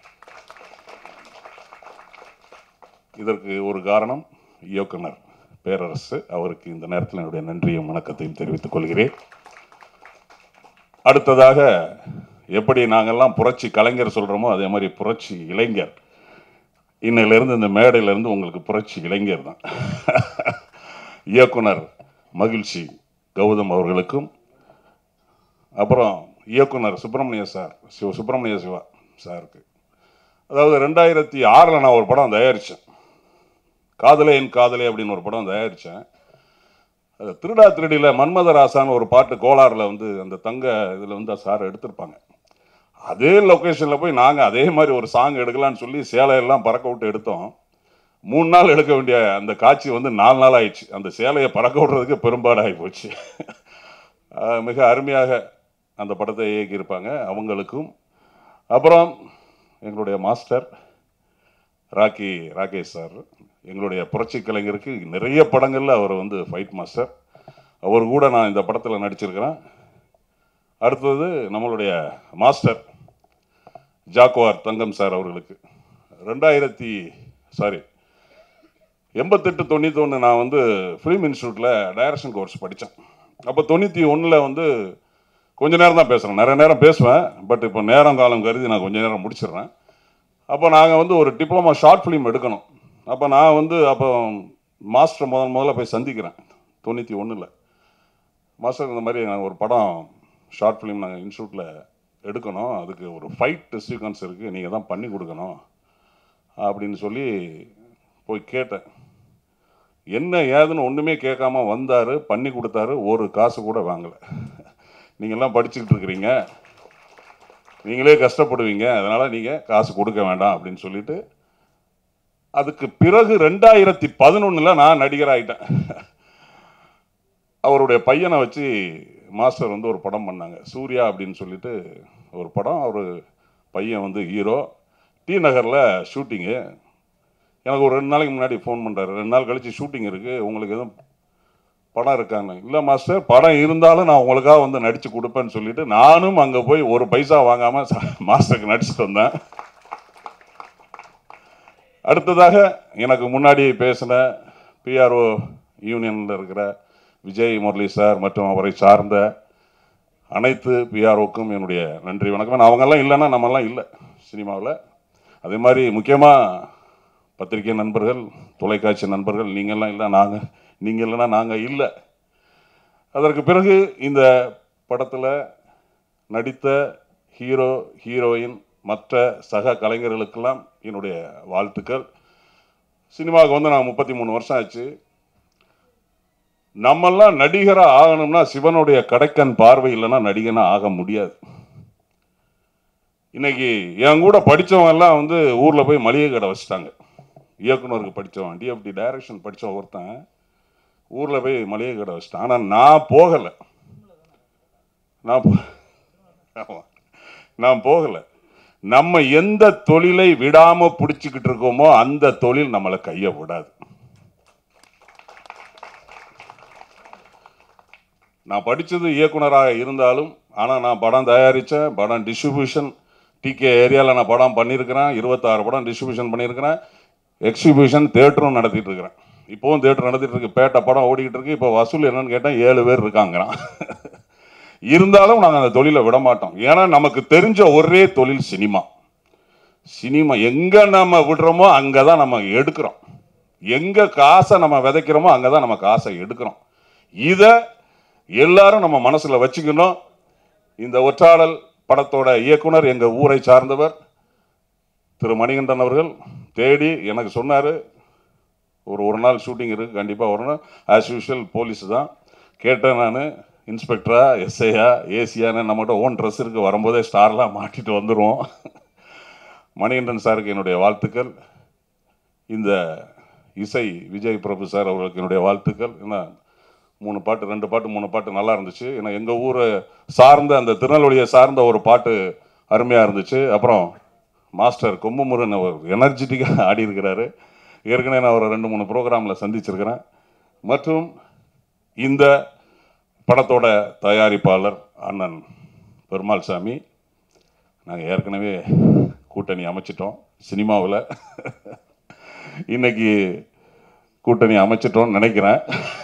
இதற்கு ஒரு காரணம் இயக்குனர் பேரரசு அவருக்கு இந்த நேரத்தில் என்னுடைய நன்றியும் வணக்கத்தையும் தெரிவித்துக் கொள்கிறேன் அடுத்ததாக எப்படி நாங்கெல்லாம் புரட்சி கலைஞர் சொல்றோமோ அதே மாதிரி புரட்சி இளைஞர் இன்னையிலிருந்து இந்த மேடையிலிருந்து உங்களுக்கு புரட்சி இளைஞர் தான் இயக்குனர் மகிழ்ச்சி கௌதம் அவர்களுக்கும் அப்புறம் இயக்குனர் சுப்பிரமணிய சார் சிவ சுப்பிரமணிய சிவா சாருக்கு அதாவது ரெண்டாயிரத்தி ஆறில் நான் ஒரு படம் தயாரித்தேன் காதலே என் காதலே அப்படின்னு ஒரு படம் தயாரித்தேன் அது திருடா திருடியில் மன்மதராசான்னு ஒரு பாட்டு கோலாரில் வந்து அந்த தங்க இதில் வந்து சார் எடுத்திருப்பாங்க அதே லொக்கேஷனில் போய் நாங்கள் அதே மாதிரி ஒரு சாங் எடுக்கலாம்னு சொல்லி சேலையெல்லாம் பறக்க விட்டு எடுத்தோம் மூணு நாள் எடுக்க வேண்டிய அந்த காட்சி வந்து நாலு நாள் ஆயிடுச்சு அந்த சேலையை பறக்க விடுறதுக்கு பெரும்பாடு ஆகி போச்சு ஆஹ் மிக அருமையாக அந்த படத்தை இயக்கியிருப்பாங்க அவங்களுக்கும் அப்புறம் எங்களுடைய மாஸ்டர் ராக்கி ராகேஷ் சார் எங்களுடைய புரட்சி கலைஞருக்கு நிறைய படங்களில் அவர் வந்து ஃபைட் மாஸ்டர் அவர் கூட நான் இந்த படத்தில் நடிச்சிருக்கிறேன் அடுத்தது நம்மளுடைய மாஸ்டர் ஜாக்குவார் தங்கம் சார் அவர்களுக்கு ரெண்டாயிரத்தி சாரி எண்பத்தெட்டு தொண்ணூத்தொன்று நான் வந்து ஃபிலிம் இன்ஸ்டியூட்டில் டைரக்ஷன் கோர்ஸ் படித்தேன் அப்போ தொண்ணூற்றி ஒன்றில் வந்து கொஞ்ச நேரம் தான் பேசுகிறேன் நிறைய நேரம் பேசுவேன் பட் இப்போ நேரம் காலம் கருதி நான் கொஞ்ச நேரம் முடிச்சிடுறேன் அப்போ நாங்கள் வந்து ஒரு டிப்ளமா ஷார்ட் ஃபிலிம் எடுக்கணும் அப்போ நான் வந்து அப்போ மாஸ்டர் முதல் முதல்ல போய் சந்திக்கிறேன் தொண்ணூற்றி ஒன்றில் மாஸ்டர் இந்த மாதிரி நாங்கள் ஒரு படம் ஷார்ட் ஃபிலிம் நாங்கள் இன்ஸ்டியூட்டில் எடுக்கணும் அதுக்கு ஒரு ஃபைட் சீக்வன்ஸ் இருக்குது நீங்கள் தான் பண்ணி கொடுக்கணும் அப்படின்னு சொல்லி போய் கேட்டேன் என்ன ஏதுன்னு ஒன்றுமே கேட்காம வந்தார் பண்ணி கொடுத்தாரு ஒரு காசு கூட வாங்கலை நீங்கள்லாம் படிச்சுக்கிட்டு இருக்கிறீங்க நீங்களே கஷ்டப்படுவீங்க அதனால் நீங்கள் காசு கொடுக்க வேண்டாம் அப்படின்னு சொல்லிட்டு அதுக்கு பிறகு ரெண்டாயிரத்தி பதினொன்றில் நான் நடிகராயிட்டேன் அவருடைய பையனை வச்சு மாஸ்டர் வந்து ஒரு படம் பண்ணாங்க சூர்யா அப்படின்னு சொல்லிட்டு ஒரு படம் அவர் பையன் வந்து ஹீரோ டி நகரில் ஷூட்டிங்கு எனக்கு ஒரு ரெண்டு நாளைக்கு முன்னாடி ஃபோன் பண்ணுறாரு ரெண்டு நாள் கழிச்சு ஷூட்டிங் இருக்குது உங்களுக்கு எதுவும் படம் இருக்காங்க இல்லை மாஸ்டர் படம் இருந்தாலும் நான் உங்களுக்காக வந்து நடித்து கொடுப்பேன்னு சொல்லிட்டு நானும் அங்கே போய் ஒரு பைசா வாங்காமல் மாஸ்டருக்கு நடிச்சுட்டு வந்தேன் அடுத்ததாக எனக்கு முன்னாடி பேசின பிஆர்ஓ யூனியனில் இருக்கிற விஜய் முரளி சார் மற்றும் அவரை சார்ந்த அனைத்து பிஆர்ஓக்கும் என்னுடைய நன்றி வணக்கம் நான் அவங்கெல்லாம் இல்லைன்னா நம்மெல்லாம் இல்லை சினிமாவில் அதே மாதிரி முக்கியமாக பத்திரிகை நண்பர்கள் தொலைக்காட்சி நண்பர்கள் நீங்கள்லாம் இல்லை நாங்கள் நீங்கள் இல்லைன்னா நாங்கள் இல்லை அதற்கு பிறகு இந்த படத்தில் நடித்த ஹீரோ ஹீரோயின் மற்ற சக கலைஞர்களுக்கெல்லாம் என்னுடைய வாழ்த்துக்கள் சினிமாவுக்கு வந்து நான் முப்பத்தி மூணு வருஷம் ஆச்சு நம்மெல்லாம் நடிகராக ஆகணும்னா சிவனுடைய கடைக்கன் பார்வை இல்லைன்னா நடிகனாக ஆக முடியாது இன்னைக்கு என் கூட படிச்சவங்க எல்லாம் வந்து ஊரில் போய் மளிகை கடை வச்சுட்டாங்க இயக்குனருக்கு படித்தவன் டிஎஃப்டி டைரக்ஷன் படித்தவன் ஒருத்தன் ஊரில் போய் மளிகை கடை வச்சுட்டான் ஆனால் நான் போகலை நான் போ- ஆமா. நான் போகலை நம்ம எந்த தொழிலை விடாம பிடிச்சிக்கிட்டு இருக்கோமோ அந்த தொழில் நம்மளை கைய விடாது நான் படித்தது இயக்குனராக இருந்தாலும் ஆனால் நான் படம் தயாரித்தேன் படம் டிஸ்ட்ரிபியூஷன் டிகே ஏரியாவில் நான் படம் பண்ணியிருக்கிறேன் இருபத்தாறு படம் டிஸ்ட்ரிபியூஷன் பண்ணியிருக்கிறேன் எக்ஸிபியூஷன் தேட்டரும் நடத்திட்டு இருக்கிறேன் இப்போவும் தேட்டர் நடத்திட்டு இருக்கு பேட்டை படம் ஓடிக்கிட்டு இருக்கு இப்போ வசூல் என்னன்னு கேட்டால் ஏழு பேர் இருக்காங்கிறான் இருந்தாலும் நாங்கள் அந்த தொழிலை விட மாட்டோம் ஏன்னா நமக்கு தெரிஞ்ச ஒரே தொழில் சினிமா சினிமா எங்கே நம்ம விடுறோமோ அங்கே தான் நம்ம எடுக்கிறோம் எங்கே காசை நம்ம விதைக்கிறோமோ அங்கே தான் நம்ம காசை எடுக்கிறோம் இதை எல்லாரும் நம்ம மனசில் வச்சுக்கணும் இந்த ஒற்றாடல் படத்தோட இயக்குனர் எங்கள் ஊரை சார்ந்தவர் திரு மணிகண்டன் அவர்கள் தேடி எனக்கு சொன்னார் ஒரு ஒரு நாள் ஷூட்டிங் இருக்குது கண்டிப்பாக வரணும் ஆஸ் யூஷுவல் போலீஸ் தான் கேட்டேன் நான் இன்ஸ்பெக்டரா எஸ்ஐயா ஏசியான்னு நம்மகிட்ட ஓன் ட்ரெஸ் இருக்குது வரும்போதே ஸ்டார்லாம் மாட்டிட்டு வந்துடுவோம் மணிகண்டன் சாருக்கு என்னுடைய வாழ்த்துக்கள் இந்த இசை விஜய் பிரபு சார் அவர்களுக்கு என்னுடைய வாழ்த்துக்கள் ஏன்னா மூணு பாட்டு ரெண்டு பாட்டு மூணு பாட்டு நல்லா இருந்துச்சு ஏன்னா எங்கள் ஊரை சார்ந்த அந்த திருநெல்வேலியை சார்ந்த ஒரு பாட்டு அருமையாக இருந்துச்சு அப்புறம் மாஸ்டர் கொம்புமுருகன் அவர் எனர்ஜெட்டிக்காக ஆடி இருக்கிறாரு ஏற்கனவே நான் ஒரு ரெண்டு மூணு ப்ரோக்ராமில் சந்திச்சிருக்கிறேன் மற்றும் இந்த படத்தோட தயாரிப்பாளர் அண்ணன் பெருமாள் சாமி நாங்கள் ஏற்கனவே கூட்டணி அமைச்சிட்டோம் சினிமாவில் இன்னைக்கு கூட்டணி அமைச்சிட்டோம்னு நினைக்கிறேன்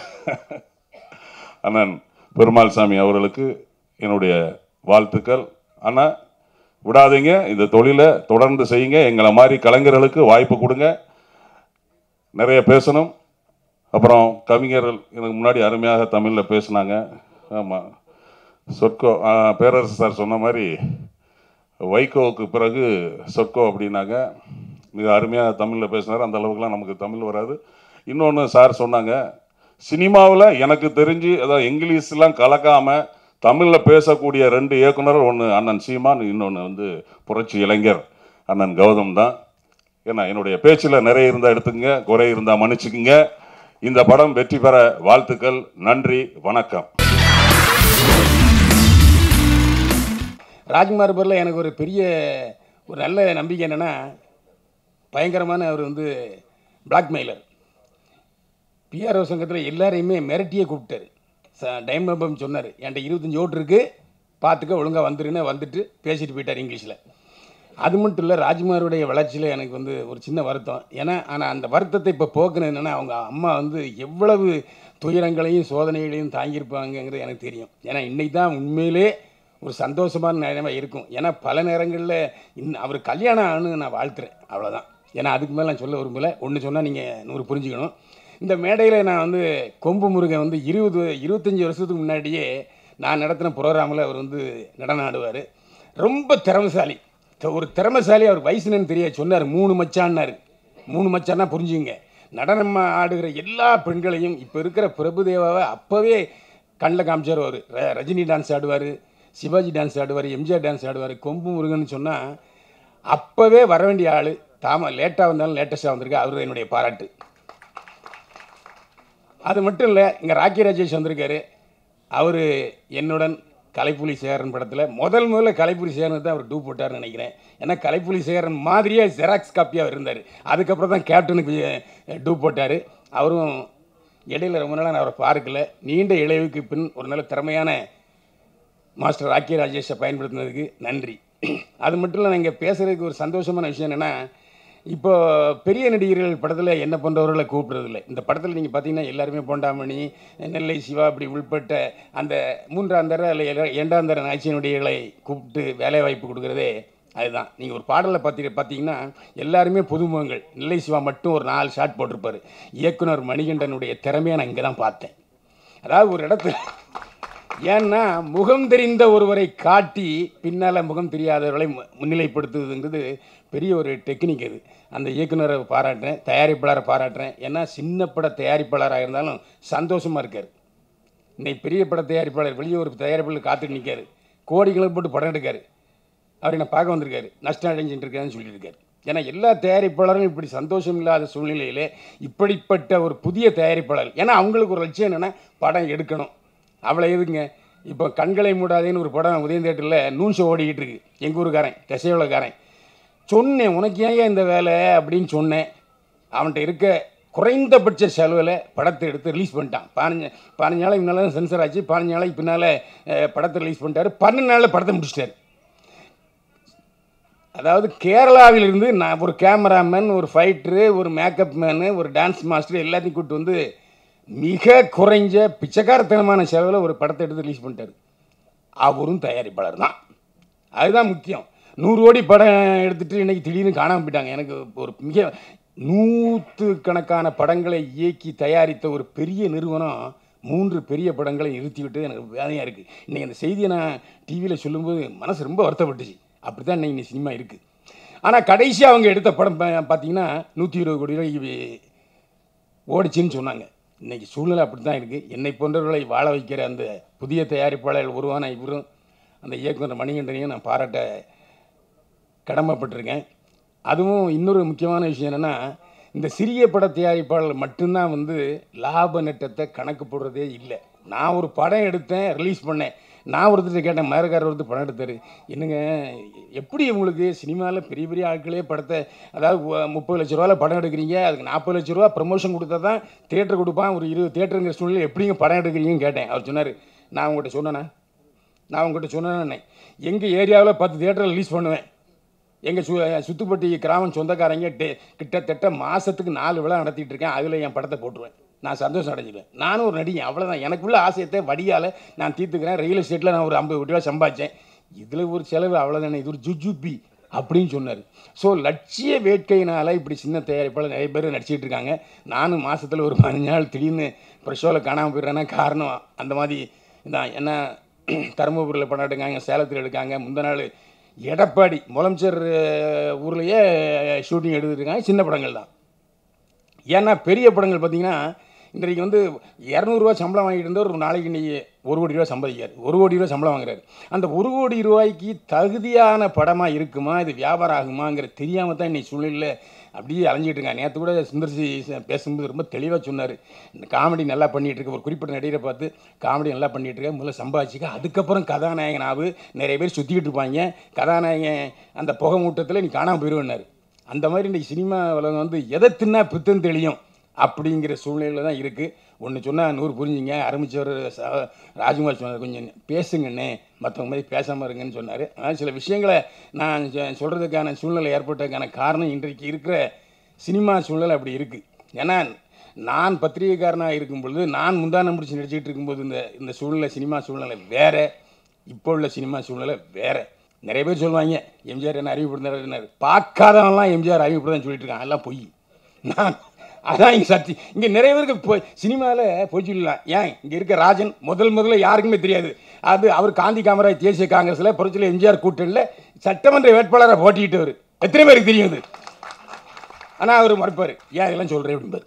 அண்ணன் பெருமாள் சாமி அவர்களுக்கு என்னுடைய வாழ்த்துக்கள் ஆனால் விடாதீங்க இந்த தொழிலை தொடர்ந்து செய்யுங்க எங்களை மாதிரி கலைஞர்களுக்கு வாய்ப்பு கொடுங்க நிறைய பேசணும் அப்புறம் கவிஞர்கள் எனக்கு முன்னாடி அருமையாக தமிழில் பேசுனாங்க ஆமாம் சொற்கோ ஆ, பேரரசு சார் சொன்ன மாதிரி வைகோவுக்கு பிறகு சொற்கோ அப்படின்னாங்க மிக அருமையாக தமிழில் பேசினார் அந்த அளவுக்குலாம் நமக்கு தமிழ் வராது இன்னொன்று சார் சொன்னாங்க சினிமாவில் எனக்கு தெரிஞ்சு அதாவது இங்கிலீஷ்லாம் கலக்காமல் தமிழில் பேசக்கூடிய ரெண்டு இயக்குனர் ஒன்று அண்ணன் சீமான் இன்னொன்று வந்து புரட்சி இளைஞர் அண்ணன் கௌதம் தான் ஏன்னா என்னுடைய பேச்சில் நிறைய இருந்தால் எடுத்துக்கங்க குறை இருந்தால் மன்னிச்சுக்குங்க இந்த படம் வெற்றி பெற வாழ்த்துக்கள் நன்றி வணக்கம் ராஜ்குமார் பேரில் எனக்கு ஒரு பெரிய ஒரு நல்ல நம்பிக்கை என்னென்னா பயங்கரமான அவர் வந்து பிளாக்மெயிலர் பிஆர்ஓ சங்கத்தில் எல்லாரையுமே மிரட்டியே கூப்பிட்டாரு ச டைம் நம்பம் சொன்னார் என்கிட்ட இருபத்தஞ்சி ஓட்டு இருக்குது பார்த்துக்க ஒழுங்காக வந்துருன்னு வந்துட்டு பேசிட்டு போயிட்டார் இங்கிலீஷில் அது மட்டும் இல்லை ராஜ்குமாருடைய வளர்ச்சியில் எனக்கு வந்து ஒரு சின்ன வருத்தம் ஏன்னா ஆனால் அந்த வருத்தத்தை இப்போ போக்குனது என்னென்னா அவங்க அம்மா வந்து எவ்வளவு துயரங்களையும் சோதனைகளையும் தாங்கியிருப்பாங்கங்கிறது எனக்கு தெரியும் ஏன்னா இன்னைக்கு தான் உண்மையிலே ஒரு சந்தோஷமான நேரமாக இருக்கும் ஏன்னா பல நேரங்களில் இன் அவர் கல்யாணம் ஆகணும்னு நான் வாழ்த்துறேன் அவ்வளோதான் ஏன்னா அதுக்கு மேலே நான் சொல்ல விரும்பல ஒன்று சொன்னால் நீங்கள் நூறு புரிஞ்சுக்கணும் இந்த மேடையில் நான் வந்து கொம்பு முருகன் வந்து இருபது இருபத்தஞ்சி வருஷத்துக்கு முன்னாடியே நான் நடத்தின ப்ரோக்ராமில் அவர் வந்து நடனம் ஆடுவார் ரொம்ப திறமைசாலி த- ஒரு திறமைசாலி அவர் வயசுன்னு தெரியாது சொன்னார் மூணு மச்சான்னாரு மூணு மச்சான்னா புரிஞ்சுங்க நடனம் ஆடுகிற எல்லா பெண்களையும் இப்போ இருக்கிற பிரபுதேவாவை அப்போவே கண்ணில் காமிச்சார் அவர் ரஜினி டான்ஸ் ஆடுவார் சிவாஜி டான்ஸ் ஆடுவார் எம்ஜிஆர் டான்ஸ் ஆடுவார் கொம்பு முருகன் சொன்னால் அப்போவே வர வேண்டிய ஆள் தாம லேட்டாக வந்தாலும் லேட்டஸ்ட்டாக வந்திருக்கு அவர் என்னுடைய பாராட்டு அது மட்டும் இல்லை இங்கே ராக்கி ராஜேஷ் வந்திருக்காரு அவர் என்னுடன் கலைப்புலி சேகரன் படத்தில் முதல் முதல்ல கலைப்புலி சேகரன் தான் அவர் டூ போட்டார்னு நினைக்கிறேன் ஏன்னா கலைப்புலி சேகரன் மாதிரியே ஜெராக்ஸ் காப்பியாக இருந்தார் அதுக்கப்புறம் தான் கேப்டனுக்கு டூ போட்டார் அவரும் இடையில ரொம்ப நாளாக நான் அவரை பார்க்கல நீண்ட இளைவுக்கு பின் ஒரு நல்ல திறமையான மாஸ்டர் ராக்கி ராஜேஷை பயன்படுத்தினதுக்கு நன்றி அது மட்டும் இல்லை இங்கே பேசுகிறதுக்கு ஒரு சந்தோஷமான விஷயம் என்னென்னா இப்போ பெரிய நடிகர்கள் படத்தில் என்ன போன்றவர்களை கூப்பிடுறதில்ல இந்த படத்தில் நீங்கள் பார்த்தீங்கன்னா எல்லாருமே பொண்டாமணி நெல்லை சிவா அப்படி உள்பட்ட அந்த மூன்றாம் தர இல்லை இரண்டாம் தர நாச்சியனுடையகளை கூப்பிட்டு வேலை வாய்ப்பு கொடுக்குறதே அதுதான் நீங்கள் ஒரு பாடலில் பார்த்தி பார்த்தீங்கன்னா எல்லாருமே புதுமுகங்கள் நெல்லை சிவா மட்டும் ஒரு நாலு ஷாட் போட்டிருப்பாரு இயக்குனர் மணிகண்டனுடைய திறமையை நான் இங்கே தான் பார்த்தேன் அதாவது ஒரு இடத்துல ஏன்னா முகம் தெரிந்த ஒருவரை காட்டி பின்னால் முகம் தெரியாதவர்களை மு- முன்னிலைப்படுத்துவதுங்கிறது பெரிய ஒரு டெக்னிக் அது அந்த இயக்குனரை பாராட்டுறேன் தயாரிப்பாளரை பாராட்டுறேன் ஏன்னா சின்ன பட தயாரிப்பாளராக இருந்தாலும் சந்தோஷமாக இருக்கார் இன்னைக்கு பெரிய பட தயாரிப்பாளர் வெளியே ஒரு தயாரிப்பாளர் காத்துட்டு நிற்காரு கோடிகளுக்கு போட்டு படம் எடுக்காரு அவர் என்ன பார்க்க வந்திருக்காரு நஷ்டம் அடைஞ்சிட்டு இருக்காருன்னு சொல்லியிருக்காரு ஏன்னா எல்லா தயாரிப்பாளரும் இப்படி சந்தோஷம் இல்லாத சூழ்நிலையிலே இப்படிப்பட்ட ஒரு புதிய தயாரிப்பாளர் ஏன்னா அவங்களுக்கு ஒரு லட்சியம் என்னென்னா படம் எடுக்கணும் அவ்வளோ எதுங்க இப்போ கண்களை மூடாதேன்னு ஒரு படம் உதயம் தேட்டரில் நூன் ஷோ ஓடிக்கிட்டு இருக்கு எங்கள் ஊருக்காரன் திசையுலக்காரன் சொன்னேன் உனக்கு ஏன் இந்த வேலை அப்படின்னு சொன்னேன் அவன்கிட்ட இருக்க குறைந்தபட்ச செலவில் படத்தை எடுத்து ரிலீஸ் பண்ணிட்டான் பதினஞ்சு பதினஞ்சு நாளைக்கு முன்னால் தான் சென்சர் ஆச்சு பதினஞ்சு நாளைக்கு பின்னால் படத்தை ரிலீஸ் பண்ணிட்டாரு பன்னெண்டு நாளில் படத்தை முடிச்சிட்டாரு அதாவது கேரளாவிலிருந்து நான் ஒரு கேமராமேன் ஒரு ஃபைட்ரு ஒரு மேக்கப் மேனு ஒரு டான்ஸ் மாஸ்டர் எல்லாத்தையும் கூப்பிட்டு வந்து மிக குறைஞ்ச பிச்சைக்காரத்தனமான செலவில் ஒரு படத்தை எடுத்து ரிலீஸ் பண்ணிட்டாரு அவரும் தயாரிப்பாளர் தான் அதுதான் முக்கியம் நூறு கோடி படம் எடுத்துட்டு இன்னைக்கு திடீர்னு காணாமல் போயிட்டாங்க எனக்கு ஒரு மிக நூற்று கணக்கான படங்களை இயக்கி தயாரித்த ஒரு பெரிய நிறுவனம் மூன்று பெரிய படங்களை நிறுத்திவிட்டு எனக்கு வேதனையாக இருக்குது இன்னைக்கு அந்த செய்தியை நான் டிவியில் சொல்லும்போது மனசு ரொம்ப வருத்தப்பட்டுச்சு அப்படி தான் இன்னைக்கு சினிமா இருக்குது ஆனால் கடைசியாக அவங்க எடுத்த படம் பா- பார்த்தீங்கன்னா நூற்றி இருபது கோடி ரூபாய்க்கு ஓடிச்சுன்னு சொன்னாங்க இன்னைக்கு சூழ்நிலை அப்படி தான் இருக்குது என்னை போன்றவர்களை வாழ வைக்கிற அந்த புதிய தயாரிப்பாளர்கள் உருவான இவரும் அந்த இயக்குனர் மணிகண்டனையும் நான் பாராட்ட கடமைப்பட்டிருக்கேன் அதுவும் இன்னொரு முக்கியமான விஷயம் என்னென்னா இந்த சிறிய பட தயாரிப்பாளர் மட்டும்தான் வந்து லாப நட்டத்தை கணக்கு போடுறதே இல்லை நான் ஒரு படம் எடுத்தேன் ரிலீஸ் பண்ணேன் நான் ஒருத்தர் கேட்டேன் மதுரக்காரர் ஒருத்தர் படம் எடுத்தார் என்னங்க எப்படி உங்களுக்கு சினிமாவில் பெரிய பெரிய ஆட்களே படத்தை அதாவது ஒ- முப்பது லட்ச ரூபாவில் படம் எடுக்கிறீங்க அதுக்கு நாற்பது லட்ச ரூபா ப்ரமோஷன் கொடுத்தா தான் தேட்டர் கொடுப்பான் ஒரு இருபது தேட்டருங்கிற சூழ்நிலை எப்படிங்க படம் எடுக்கிறீங்கன்னு கேட்டேன் அவர் சொன்னார் நான் உங்கள்கிட்ட சொன்னேனே நான் உங்கள்கிட்ட சொன்னேன்னே எங்கள் ஏரியாவில் பத்து தேட்டர் ரிலீஸ் பண்ணுவேன் எங்கள் சு சுத்துப்பட்டி கிராமம் சொந்தக்காரங்க டே கிட்டத்தட்ட மாதத்துக்கு நாலு விழா நடத்திட்டு இருக்கேன் அதில் என் படத்தை போட்டுருவேன் நான் சந்தோஷம் அடைஞ்சிடுவேன் நானும் ஒரு நடிகை அவ்வளோதான் எனக்குள்ள ஆசையத்தை வடியால் நான் தீர்த்துக்கிறேன் ரியல் எஸ்டேட்டில் நான் ஒரு ஐம்பது கோடி ரூபா சம்பாதிச்சேன் இதில் ஒரு செலவு அவ்வளோதானே இது ஒரு ஜுஜுபி அப்படின்னு சொன்னார் ஸோ லட்சிய வேட்கையினால் இப்படி சின்ன தயாரிப்பாளர் நிறைய பேர் நடிச்சிட்டு இருக்காங்க நானும் மாதத்தில் ஒரு பதினஞ்சு நாள் திடீர்னு ப்ரெஷோவில் காணாமல் போயிடுறேன்னா காரணம் அந்த மாதிரி தான் என்ன தருமபுரியில் படம் எடுக்காங்க சேலத்தில் எடுக்காங்க முந்த நாள் எடப்பாடி முதலமைச்சர் அஹ், ஊர்லேயே ஷூட்டிங் எடுத்துருக்காங்க சின்ன படங்கள் தான் ஏன்னா பெரிய படங்கள் பார்த்தீங்கன்னா இன்றைக்கு வந்து இரநூறுவா சம்பளம் வாங்கிட்டு இருந்தால் ஒரு நாளைக்கு இன்னைக்கு ஒரு கோடி ரூபா சம்பாதிக்காரு ஒரு கோடி ரூபா சம்பளம் வாங்குறாரு அந்த ஒரு கோடி ரூபாய்க்கு தகுதியான படமாக இருக்குமா இது வியாபாரம் ஆகுமாங்கிற தெரியாமல் தான் இன்னைக்கு சூழ்நிலையில் அப்படியே அலைஞ்சிட்டு இருக்காங்க நேற்று கூட சுந்தர்சி பேசும்போது ரொம்ப தெளிவாக சொன்னார் இந்த காமெடி நல்லா பண்ணிட்டு இருக்க ஒரு குறிப்பிட்ட நடிகரை பார்த்து காமெடி நல்லா பண்ணிட்டு இருக்க முதல்ல சம்பாதிச்சுக்க அதுக்கப்புறம் கதாநாயகன் ஆகு நிறைய பேர் சுற்றிக்கிட்டு இருப்பாங்க கதாநாயகன் அந்த புகை மூட்டத்தில் நீ காணாமல் போயிடுவேன்னாரு அந்த மாதிரி இன்றைக்கி சினிமா உலகம் வந்து எதை தின்னா பித்தம் தெளியும் அப்படிங்கிற சூழ்நிலையில் தான் இருக்குது ஒன்று சொன்னால் நூறு புரிஞ்சுங்க ஆரம்பித்தவர் ராஜ்குமார் சொன்னார் கொஞ்சம் பேசுங்கண்ணே மற்றவங்க மாதிரி பேசாமல் இருங்கன்னு சொன்னார் ஆனால் சில விஷயங்களை நான் சொ- சொல்கிறதுக்கான சூழ்நிலை ஏற்பட்டதுக்கான காரணம் இன்றைக்கு இருக்கிற சினிமா சூழ்நிலை அப்படி இருக்குது ஏன்னா நான் பத்திரிகைக்காரனாக இருக்கும் பொழுது நான் முந்தானம் முடிச்சு நடிச்சிட்டு இருக்கும்போது இந்த இந்த சூழ்நிலை சினிமா சூழ்நிலை வேறு இப்போ உள்ள சினிமா சூழ்நிலை வேறு நிறைய பேர் சொல்லுவாங்க எம்ஜிஆர் என்ன அறிவுப்படுத்தினார் பார்க்காதவன்லாம் எம்ஜிஆர் அறிவுப்படுதான் சொல்லிட்டு இருக்கான் அதெல்லாம் பொய் நான் அதான் இங்கே சத்தி இங்கே நிறைய பேருக்கு இப்போ சினிமாவில் போய் சொல்லலாம் ஏன் இங்கே இருக்க ராஜன் முதல் முதல்ல யாருக்குமே தெரியாது அது அவர் காந்தி காமராஜ் தேசிய காங்கிரஸில் புரட்சியில் எம்ஜிஆர் கூட்டணியில் சட்டமன்ற வேட்பாளராக போட்டிக்கிட்டவர் எத்தனை பேருக்கு தெரியும் அது ஆனால் அவர் மறுப்பார் ஏன் இதெல்லாம் சொல்கிறேன் அப்படிம்பார்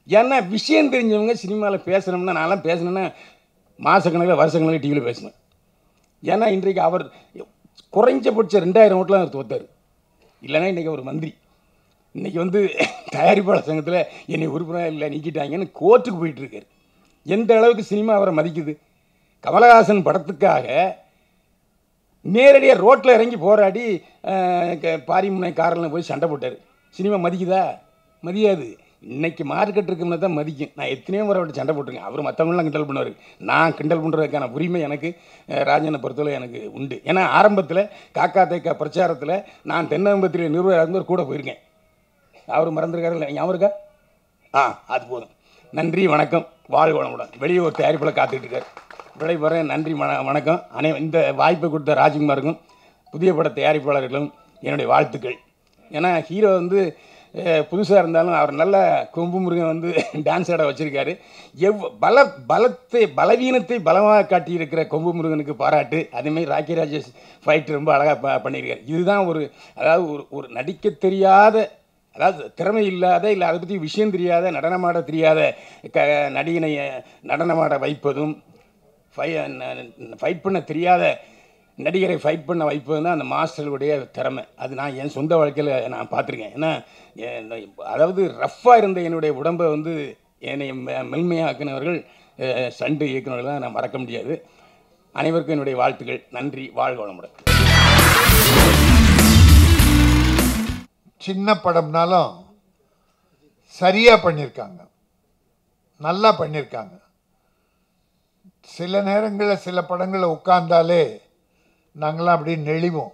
ஏன்னா விஷயம் தெரிஞ்சவங்க சினிமாவில் பேசணும்னா நான்லாம் பேசணுன்னா மாதக்கணக்கில் வருஷக்கணக்கில் டிவியில் பேசுவேன் ஏன்னா இன்றைக்கு அவர் குறைஞ்சபட்சம் ரெண்டாயிரம் ஓட்டில் அவர் தோத்தார் இல்லைன்னா இன்றைக்கி ஒரு மந்திரி இன்றைக்கி வந்து தயாரிப்பாளர் சங்கத்தில் என்னை உறுப்பினர் இல்லை நீக்கிட்டாங்கன்னு கோர்ட்டுக்கு போயிட்டு இருக்காரு எந்த அளவுக்கு சினிமா அவரை மதிக்குது கமலஹாசன் படத்துக்காக நேரடியாக ரோட்டில் இறங்கி போராடி அஹ், க- பாரிமுனை காரில் போய் சண்டை போட்டார் சினிமா மதிக்குதா மதியாது இன்னைக்கு மார்க்கெட் இருக்கும்னா தான் மதிக்கும் நான் எத்தனையோ முறை அவர்கிட்ட சண்டை போட்டிருக்கேன் அவர் மற்றவங்களாம் கிண்டல் பண்ணுவார் நான் கிண்டல் பண்ணுறதுக்கான உரிமை எனக்கு அஹ், ராஜனை பொறுத்தவரை எனக்கு உண்டு ஏன்னா ஆரம்பத்தில் காக்கா தேக்கா பிரச்சாரத்தில் நான் தென்னம்பத்திரி நிறுவனம் இருந்து கூட போயிருக்கேன் அவர் மறந்துருக்காரு இல்லை ஞாபகம் இருக்கா ஆ அது போதும் நன்றி வணக்கம் வாழ்க வளமுடன் வெளியே ஒரு தயாரிப்பில் காத்துட்டு இருக்காரு விடைபெறேன் நன்றி வண வணக்கம் அனை இந்த வாய்ப்பை கொடுத்த ராஜ்குமாருக்கும் புதிய பட தயாரிப்பாளர்களும் என்னுடைய வாழ்த்துக்கள் ஏன்னா ஹீரோ வந்து புதுசாக இருந்தாலும் அவர் நல்ல கொம்பு முருகன் வந்து டான்ஸ் ஆட வச்சுருக்காரு எவ் பல பலத்தை பலவீனத்தை பலமாக காட்டியிருக்கிற கொம்பு முருகனுக்கு பாராட்டு அதேமாதிரி ராக்கி ராஜேஷ் ஃபைட் ரொம்ப அழகாக ப பண்ணியிருக்காரு இதுதான் ஒரு அதாவது ஒரு ஒரு நடிக்க தெரியாத அதாவது திறமை இல்லாத இல்லை அதை பற்றி விஷயம் தெரியாத நடனமாட தெரியாத க நடிகனை நடனமாட வைப்பதும் ஃபை ஃபைட் பண்ண தெரியாத நடிகரை ஃபைட் பண்ண வைப்பதும் தான் அந்த மாஸ்டர்களுடைய திறமை அது நான் என் சொந்த வாழ்க்கையில் நான் பார்த்துருக்கேன் ஏன்னா என் அதாவது ரஃப்பாக இருந்த என்னுடைய உடம்பை வந்து என்னை மெ- மென்மையாக்கினவர்கள் அஹ், சண்டு இயக்குனர்கள் தான் நான் மறக்க முடியாது அனைவருக்கும் என்னுடைய வாழ்த்துக்கள் நன்றி வாழ்க வளமுடன் சின்ன படம்னாலும் சரியாக பண்ணியிருக்காங்க நல்லா பண்ணியிருக்காங்க சில நேரங்களில் சில படங்களில் உட்கார்ந்தாலே நாங்களாம் அப்படியே நெளிவோம்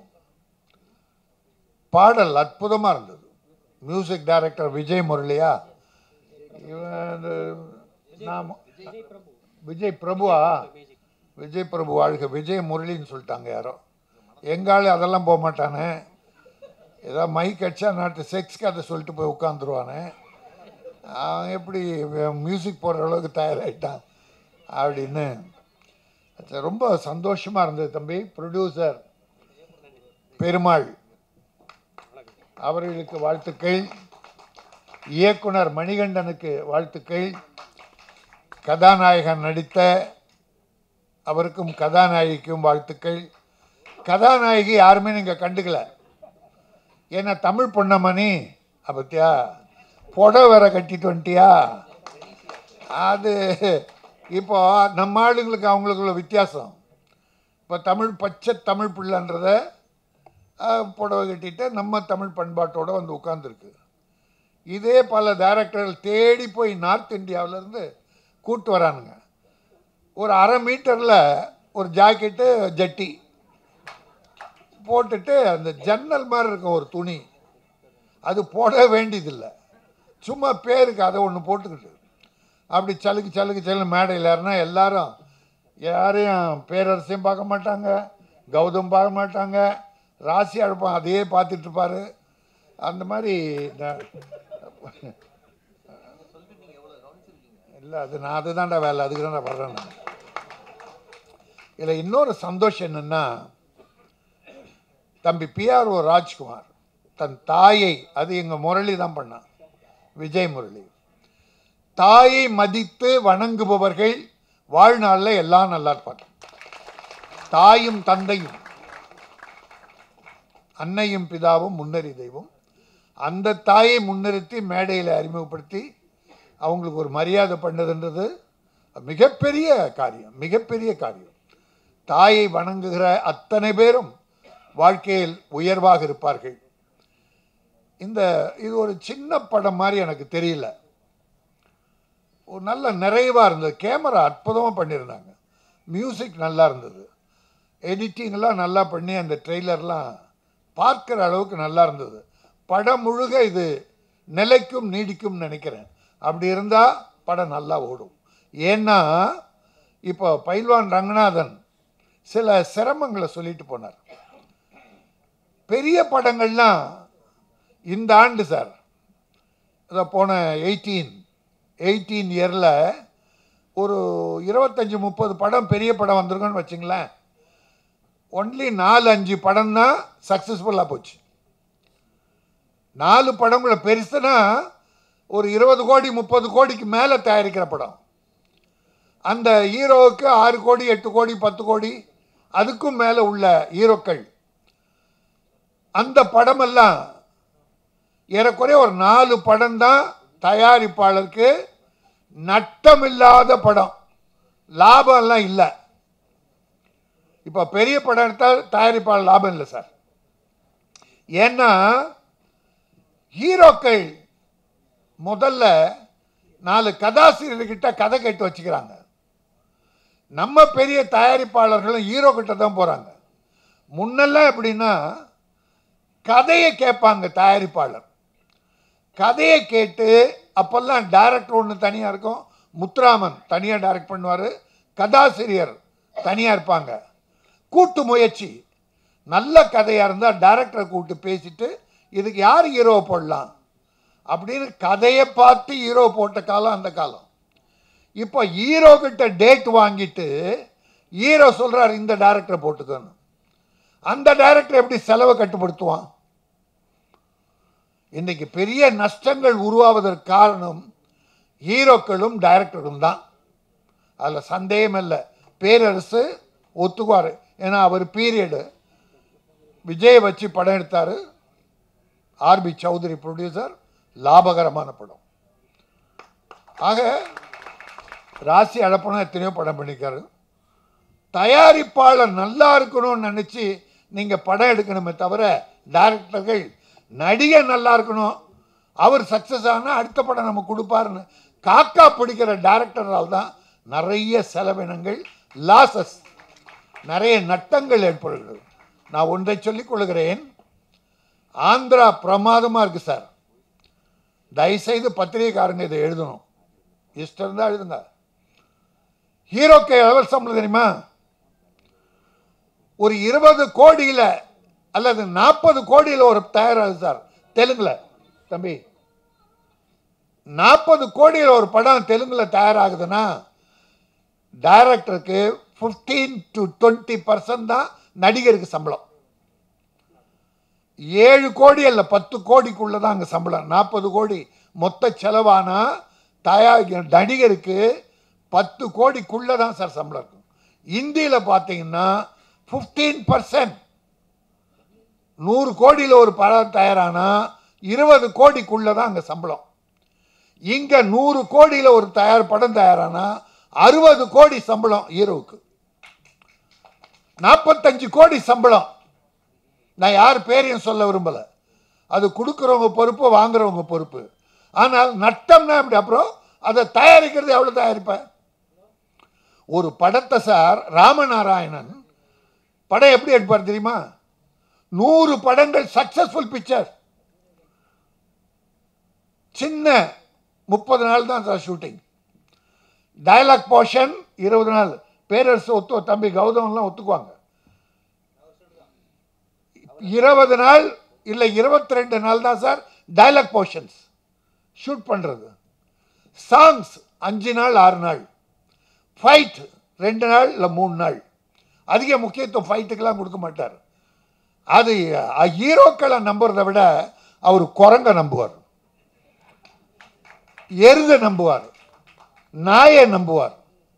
பாடல் அற்புதமாக இருந்தது மியூசிக் டைரக்டர் விஜய் முரளியா இவன் இந்த நாம விஜய் பிரபுவா விஜய் பிரபு வாழ்க விஜய் முரளின்னு சொல்லிட்டாங்க யாரோ எங்காலும் அதெல்லாம் போக மாட்டானே ஏதாவது மைக் அடிச்சா நாட்டு செக்ஸ் கதை சொல்லிட்டு போய் உட்காந்துருவானே அவன் எப்படி மியூசிக் போடுற அளவுக்கு தயாராகிட்டான் அப்படின்னு அது ரொம்ப சந்தோஷமாக இருந்தது தம்பி ப்ரொடியூசர் பெருமாள் அவர்களுக்கு வாழ்த்துக்கள் இயக்குனர் மணிகண்டனுக்கு வாழ்த்துக்கள் கதாநாயகன் நடித்த அவருக்கும் கதாநாயகிக்கும் வாழ்த்துக்கள் கதாநாயகி யாருமே நீங்கள் கண்டுக்கல ஏன்னா தமிழ் பொண்ணமணி பத்தியா புடவை வேற கட்டிட்டு வந்துட்டியா அது இப்போ நம்ம ஆளுங்களுக்கு அவங்களுக்குள்ள வித்தியாசம் இப்போ தமிழ் பச்சை தமிழ் பிள்ளைன்றத அஹ், புடவை கட்டிட்டு நம்ம தமிழ் பண்பாட்டோட வந்து உட்காந்துருக்கு இதே பல டைரக்டர்கள் தேடி போய் நார்த் இந்தியாவிலேருந்து கூட்டு வரானுங்க ஒரு அரை மீட்டரில் ஒரு ஜாக்கெட்டு ஜட்டி போட்டுட்டு அந்த ஜன்னல் மாதிரி இருக்கும் ஒரு துணி அது போட வேண்டியதில்லை சும்மா பேருக்கு அதை ஒன்று போட்டுக்கிட்டு அப்படி சலுக்கு சலுக்கு சலுக்கு மேடையில் ஏறினா எல்லாரும் யாரையும் பேரரசையும் பார்க்க மாட்டாங்க கௌதம் பார்க்க மாட்டாங்க ராசி அழுப்பான் அதையே பார்த்துட்டு இருப்பாரு அந்த மாதிரி நான் இல்லை அது நான் அதுதான்டா வேலை அதுக்கு தான்டா வர்றேன் நான் இதில் இன்னொரு சந்தோஷம் என்னென்னா தம்பி பிஆர்ஓ ராஜ்குமார் தன் தாயை அது எங்கள் முரளி தான் பண்ணான் விஜய் முரளி தாயை மதித்து வணங்குபவர்கள் வாழ்நாளில் எல்லாம் நல்லா இருப்பாங்க தாயும் தந்தையும் அன்னையும் பிதாவும் முன்னறி தெய்வம் அந்த தாயை முன்னிறுத்தி மேடையில் அறிமுகப்படுத்தி அவங்களுக்கு ஒரு மரியாதை பண்ணதுன்றது மிகப்பெரிய காரியம் மிகப்பெரிய காரியம் தாயை வணங்குகிற அத்தனை பேரும் வாழ்க்கையில் உயர்வாக இருப்பார்கள் இந்த இது ஒரு சின்ன படம் மாதிரி எனக்கு தெரியல ஒரு நல்ல நிறைவாக இருந்தது கேமரா அற்புதமாக பண்ணியிருந்தாங்க மியூசிக் நல்லா இருந்தது எடிட்டிங்லாம் நல்லா பண்ணி அந்த ட்ரெய்லர்லாம் பார்க்குற அளவுக்கு நல்லா இருந்தது படம் முழுக இது நிலைக்கும் நீடிக்கும் நினைக்கிறேன் அப்படி இருந்தால் படம் நல்லா ஓடும் ஏன்னா இப்போ பைல்வான் ரங்கநாதன் சில சிரமங்களை சொல்லிட்டு போனார் பெரிய படங்கள்லாம் இந்த ஆண்டு சார் இதை போன எயிட்டீன் எயிட்டீன் இயரில் ஒரு இருபத்தஞ்சி முப்பது படம் பெரிய படம் வந்திருக்குன்னு வச்சுங்களேன் ஒன்லி நாலு அஞ்சு படம் தான் சக்ஸஸ்ஃபுல்லாக போச்சு நாலு படங்களை பெருசுனா ஒரு இருபது கோடி முப்பது கோடிக்கு மேலே தயாரிக்கிற படம் அந்த ஹீரோவுக்கு ஆறு கோடி எட்டு கோடி பத்து கோடி அதுக்கும் மேலே உள்ள ஹீரோக்கள் அந்த படமெல்லாம் ஏறக்குறைய ஒரு நாலு படம் தான் தயாரிப்பாளருக்கு நட்டமில்லாத படம் லாபம் எல்லாம் இல்லை இப்போ பெரிய படம் எடுத்தால் தயாரிப்பாளர் லாபம் இல்லை சார் ஏன்னா ஹீரோக்கள் முதல்ல நாலு கதாசிரியர்கிட்ட கதை கேட்டு வச்சுக்கிறாங்க நம்ம பெரிய தயாரிப்பாளர்களும் ஹீரோ கிட்ட தான் போகிறாங்க முன்னெல்லாம் எப்படின்னா கதையை கேட்பாங்க தயாரிப்பாளர் கதையை கேட்டு அப்போல்லாம் டைரக்டர் ஒன்று தனியாக இருக்கும் முத்துராமன் தனியாக டைரக்ட் பண்ணுவார் கதாசிரியர் தனியாக இருப்பாங்க கூட்டு முயற்சி நல்ல கதையாக இருந்தால் டைரக்டரை கூப்பிட்டு பேசிட்டு இதுக்கு யார் ஹீரோ போடலாம் அப்படின்னு கதையை பார்த்து ஹீரோ போட்ட காலம் அந்த காலம் இப்போ ஹீரோ கிட்ட டேட் வாங்கிட்டு ஹீரோ சொல்றாரு இந்த டைரக்டரை போட்டுக்கணும் அந்த டைரக்டர் எப்படி செலவை கட்டுப்படுத்துவான் இன்னைக்கு பெரிய நஷ்டங்கள் உருவாவதற்கு காரணம் ஹீரோக்களும் டைரக்டரும் தான் அதில் சந்தேகம் இல்லை பேரரசு ஒத்துக்குவார் ஏன்னா அவர் பீரியடு விஜய் வச்சு படம் எடுத்தார் ஆர்பி சௌத்ரி ப்ரொடியூசர் லாபகரமான படம் ஆக ராசி அழப்பணம் எத்தனையோ படம் பண்ணிக்காரு தயாரிப்பாளர் நல்லா இருக்கணும்னு நினச்சி நீங்கள் படம் எடுக்கணுமே தவிர டைரக்டர்கள் நடிகர் நல்லா இருக்கணும் அவர் சக்ஸஸ் ஆனால் அடுத்த படம் நம்ம கொடுப்பாருன்னு காக்கா பிடிக்கிற டைரக்டரால் தான் நிறைய செலவினங்கள் லாசஸ் நிறைய நட்டங்கள் ஏற்படுகிறது நான் ஒன்றை சொல்லிக் கொள்கிறேன் ஆந்திரா பிரமாதமாக இருக்குது சார் தயவுசெய்து பத்திரிகைக்காரங்க இதை எழுதணும் இஷ்டம் இருந்தால் எழுதுங்க ஹீரோக்கு எவ்வளவு சம்பளம் தெரியுமா ஒரு இருபது கோடியில் அல்லது நாற்பது கோடியில் ஒரு தயாராகுது சார் தெலுங்குல தம்பி நாற்பது கோடியில் ஒரு படம் தெலுங்குல தயாராகுதுன்னா டைரக்டருக்கு ஃபிஃப்டீன் டு டுவெண்ட்டி பர்சன்ட் தான் நடிகருக்கு சம்பளம் ஏழு கோடி அல்ல பத்து கோடிக்குள்ள தான் அங்கே சம்பளம் நாற்பது கோடி மொத்த செலவானா தயார் நடிகருக்கு பத்து கோடிக்குள்ளே தான் சார் சம்பளம் இருக்கும் இந்தியில் பார்த்தீங்கன்னா ஃபிஃப்டீன் பர்சன்ட் நூறு கோடியில் ஒரு படம் தயாரானா இருபது கோடிக்குள்ளே தான் அங்கே சம்பளம் இங்கே நூறு கோடியில் ஒரு தயார் படம் தயாரானா அறுபது கோடி சம்பளம் ஹீரோவுக்கு நாற்பத்தஞ்சு கோடி சம்பளம் நான் யார் பேரையும் சொல்ல விரும்பலை அது கொடுக்குறவங்க பொறுப்பு வாங்குறவங்க பொறுப்பு ஆனால் நட்டம்னா எப்படி அப்புறம் அதை தயாரிக்கிறது எவ்வளோ தயாரிப்பேன் ஒரு படத்தை சார் ராமநாராயணன் படம் எப்படி எடுப்பார் தெரியுமா நூறு படங்கள் சக்சஸ்ஃபுல் பிக்சர் சின்ன முப்பது நாள் தான் சார் ஷூட்டிங் டயலாக் போர்ஷன் இருபது நாள் பேரரசு ஒத்து தம்பி கௌதம்லாம் ஒத்துக்குவாங்க இருபது நாள் இல்லை இருபத்தி ரெண்டு நாள் தான் சார் டயலாக் போர்ஷன்ஸ் ஷூட் பண்ணுறது சாங்ஸ் அஞ்சு நாள் ஆறு நாள் ஃபைட் ரெண்டு நாள் இல்லை மூணு நாள் அதிக முக்கியத்துவம் ஃபைட்டுக்கெல்லாம் கொடுக்க மாட்டார் அது அஹ், ஹீரோக்களை நம்புறதை விட அவர் குரங்க நம்புவார் எருத நம்புவார் நாயை நம்புவார்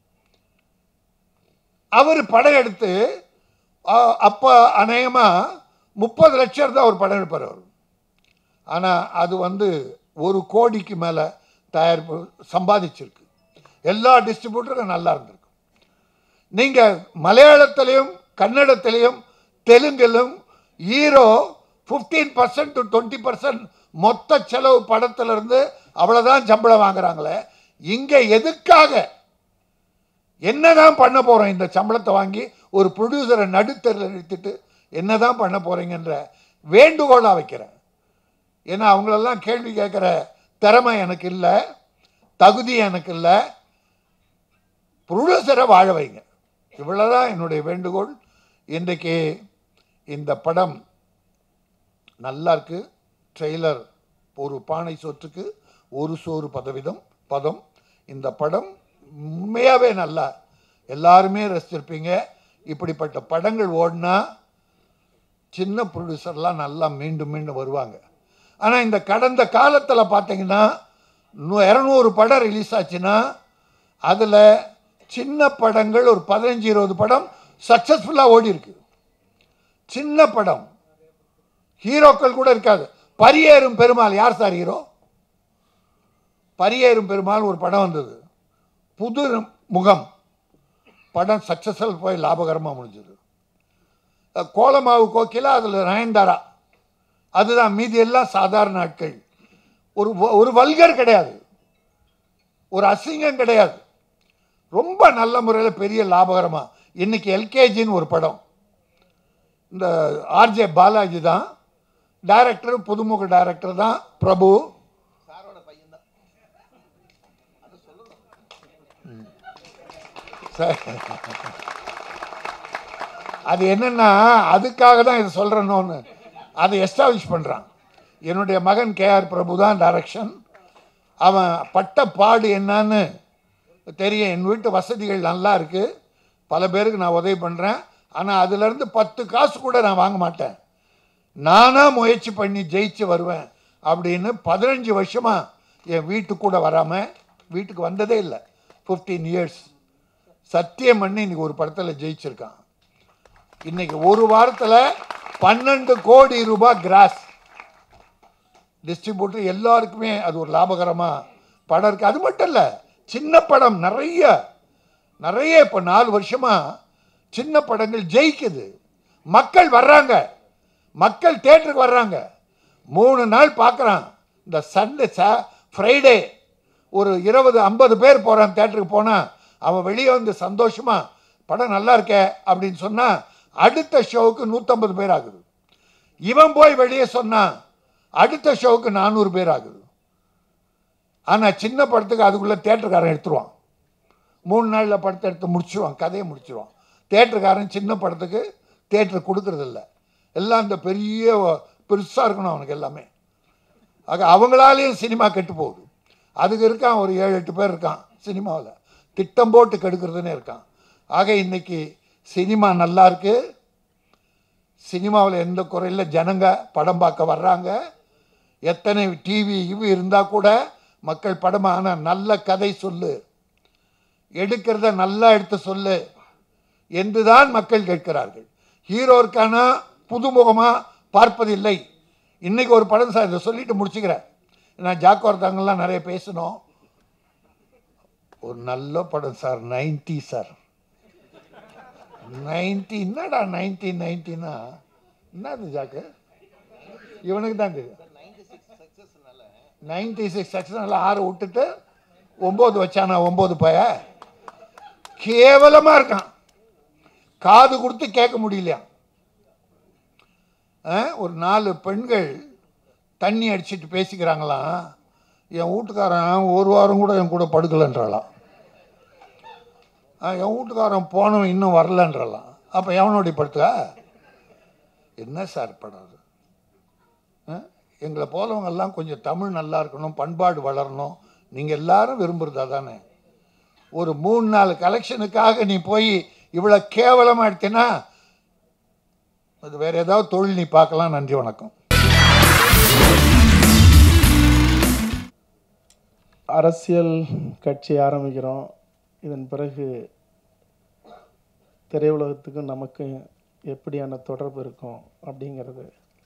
அவர் படம் எடுத்து அஹ், அப்ப அநேகமா முப்பது லட்சம் தான் அவர் படம் எடுப்பார் அவர் ஆனால் அது வந்து ஒரு கோடிக்கு மேலே தயாரிப்பு சம்பாதிச்சிருக்கு எல்லா டிஸ்ட்ரிபியூட்டரும் நல்லா இருந்திருக்கும் நீங்கள் மலையாளத்திலையும் கன்னடத்திலையும் தெலுங்கிலும் hero fifteen percent to twenty percent மொத்த செலவு படத்திலிருந்து அவ்வளோதான் சம்பளம் வாங்குறாங்களே இங்கே எதுக்காக என்னதான் பண்ண போகிறோம் இந்த சம்பளத்தை வாங்கி ஒரு ப்ரொடியூசரை நடுத்தரில் நிறுத்திட்டு என்னதான் பண்ண போகிறீங்கன்ற வேண்டுகோளாக வைக்கிறேன் ஏன்னா அவங்களெல்லாம் கேள்வி கேட்குற திறமை எனக்கு இல்லை தகுதி எனக்கு இல்லை ப்ரொடியூசரை வாழ வைங்க இவ்வளோதான் என்னுடைய வேண்டுகோள் இன்றைக்கு இந்த படம் நல்லா இருக்கு ட்ரெய்லர் ஒரு பானை சோற்றுக்கு ஒரு சோறு பதவிதம் பதம் இந்த படம் உண்மையாகவே நல்லா எல்லாருமே ரசிச்சிருப்பீங்க இப்படிப்பட்ட படங்கள் ஓடினா சின்ன ப்ரொடியூசர்லாம் நல்லா மீண்டும் மீண்டும் வருவாங்க ஆனால் இந்த கடந்த காலத்தில் பார்த்தீங்கன்னா நூ- இரநூறு படம் ரிலீஸ் ஆச்சுன்னா அதில் சின்ன படங்கள் ஒரு பதினஞ்சு இருபது படம் சக்ஸஸ்ஃபுல்லாக ஓடி இருக்கு சின்ன படம் ஹீரோக்கள் கூட இருக்காது பரியேறும் பெருமாள் யார் சார் ஹீரோ பரியேறும் பெருமாள் ஒரு படம் வந்தது புது முகம் படம் சக்ஸஸ்ஃபுல் போய் லாபகரமாக முடிஞ்சது அஹ் கோலமாவு கோக்கிலா அதில் நயன்தாரா அதுதான் மீதி எல்லாம் சாதாரண ஆட்கள் ஒரு வ- ஒரு வல்கர் கிடையாது ஒரு அசிங்கம் கிடையாது ரொம்ப நல்ல முறையில் பெரிய லாபகரமாக இன்னைக்கு எல்கேஜின்னு ஒரு படம் இந்த ஆர்ஜே பாலாஜி தான் டைரக்டர் புதுமுக டைரக்டர் தான் பிரபு சாரோட பையன் தான் அது சொல்லணும் சார் அது என்னன்னா அதுக்காக தான் இதை சொல்கிறேன்னு அதை எஸ்டாப்ளிஷ் பண்ணுறான் என்னுடைய மகன் கேஆர் பிரபு தான் டைரக்ஷன் அவன் பட்ட பாடு என்னன்னு தெரியும் என் வீட்டு வசதிகள் நல்லா இருக்குது பல பேருக்கு நான் உதவி பண்ணுறேன் ஆனால் அதுலேருந்து பத்து காசு கூட நான் வாங்க மாட்டேன் நானாக முயற்சி பண்ணி ஜெயிச்சு வருவேன் அப்படின்னு பதினஞ்சு வருஷமாக என் வீட்டுக்கு கூட வராமல் வீட்டுக்கு வந்ததே இல்லை ஃபிஃப்டீன் இயர்ஸ் சத்தியம் பண்ணி இன்னைக்கு ஒரு படத்தில் ஜெயிச்சிருக்கான் இன்னைக்கு ஒரு வாரத்தில் பன்னெண்டு கோடி ரூபாய் கிராஸ் டிஸ்ட்ரிபியூட்டர் எல்லாருக்குமே அது ஒரு லாபகரமாக படம் இருக்குது அது மட்டும் இல்லை சின்ன படம் நிறைய நிறைய இப்போ நாலு வருஷமாக சின்ன படங்கள் ஜெயிக்குது மக்கள் வர்றாங்க மக்கள் தேட்டருக்கு வர்றாங்க மூணு நாள் பார்க்குறான் இந்த சண்டே சா ஃப்ரைடே ஒரு இருபது ஐம்பது பேர் போகிறான் தேட்டருக்கு போனால் அவன் வெளியே வந்து சந்தோஷமாக படம் நல்லா இருக்கே அப்படின்னு சொன்னால் அடுத்த ஷோவுக்கு நூற்றம்பது பேர் ஆகுது இவன் போய் வெளியே சொன்னான் அடுத்த ஷோவுக்கு நானூறு பேர் ஆகுது ஆனால் சின்ன படத்துக்கு அதுக்குள்ளே தேட்டருக்காரன் எடுத்துருவான் மூணு நாளில் படத்தை எடுத்து முடிச்சிருவான் கதையை முடிச்சிருவான் தேட்டருக்காரன் சின்ன படத்துக்கு தேட்டர் கொடுக்கறதில்ல எல்லாம் இந்த பெரிய பெருசாக இருக்கணும் அவனுக்கு எல்லாமே ஆக அவங்களாலேயும் சினிமா கெட்டு போகுது அதுக்கு இருக்கான் ஒரு ஏழு எட்டு பேர் இருக்கான் சினிமாவில் திட்டம் போட்டு கெடுக்கிறதுன்னு இருக்கான் ஆக இன்னைக்கு சினிமா நல்லா இருக்கு சினிமாவில் எந்த குறையில ஜனங்க படம் பார்க்க வர்றாங்க எத்தனை டிவி இவு இருந்தால் கூட மக்கள் படம் ஆனால் நல்ல கதை சொல்லு எடுக்கிறத நல்லா எடுத்து சொல்லு என்றுதான் மக்கள் கேட்கிறார்கள் ஹீரோருக்கான புதுமுகமாக பார்ப்பதில்லை இன்னைக்கு ஒரு படம் சார் இதை சொல்லிட்டு முடிச்சுக்கிறேன் நான் ஜாக்கோர்தாங்கெல்லாம் நிறைய பேசணும் ஒரு நல்ல படம் சார் நைன்டி சார் நைன்டி என்னடா நைன்டீன் நைன்டினா என்னது ஜாக்கு இவனுக்கு தான் தெரியும் நைன்டி சிக்ஸ் சக்ஸஸ்னால நைன்டி சிக்ஸ் செக்ஷனில் ஆறு விட்டுட்டு ஒம்பது வச்சானா ஒம்பது பய கேவலமாக இருக்கான் காது கொடுத்து கேட்க முடியலையா ஆ, ஒரு நாலு பெண்கள் தண்ணி அடிச்சிட்டு பேசிக்கிறாங்களாம் என் வீட்டுக்காரன் ஒரு வாரம் கூட என் கூட படுக்கலைன்றாளாம் ஆ, என் வீட்டுக்காரன் போனவன் இன்னும் வரலன்றாளாம் அப்போ எவனோடைய படுத்துக்கா என்ன சார் படம் அது ஆ? எங்களை போலவங்க எல்லாம் கொஞ்சம் தமிழ் நல்லா இருக்கணும் பண்பாடு வளரணும் நீங்கள் எல்லாரும் விரும்புறதா தானே ஒரு மூணு நாலு கலெக்ஷனுக்காக நீ போய் இவ்வளோ கேவலமாக எடுத்தீன்னா அது வேற ஏதாவது தொழில் நீ பார்க்கலாம் நன்றி வணக்கம் அரசியல் கட்சி ஆரம்பிக்கிறோம் இதன் பிறகு திரையுலகத்துக்கும் நமக்கும் எப்படியான தொடர்பு இருக்கும் அப்படிங்கிறது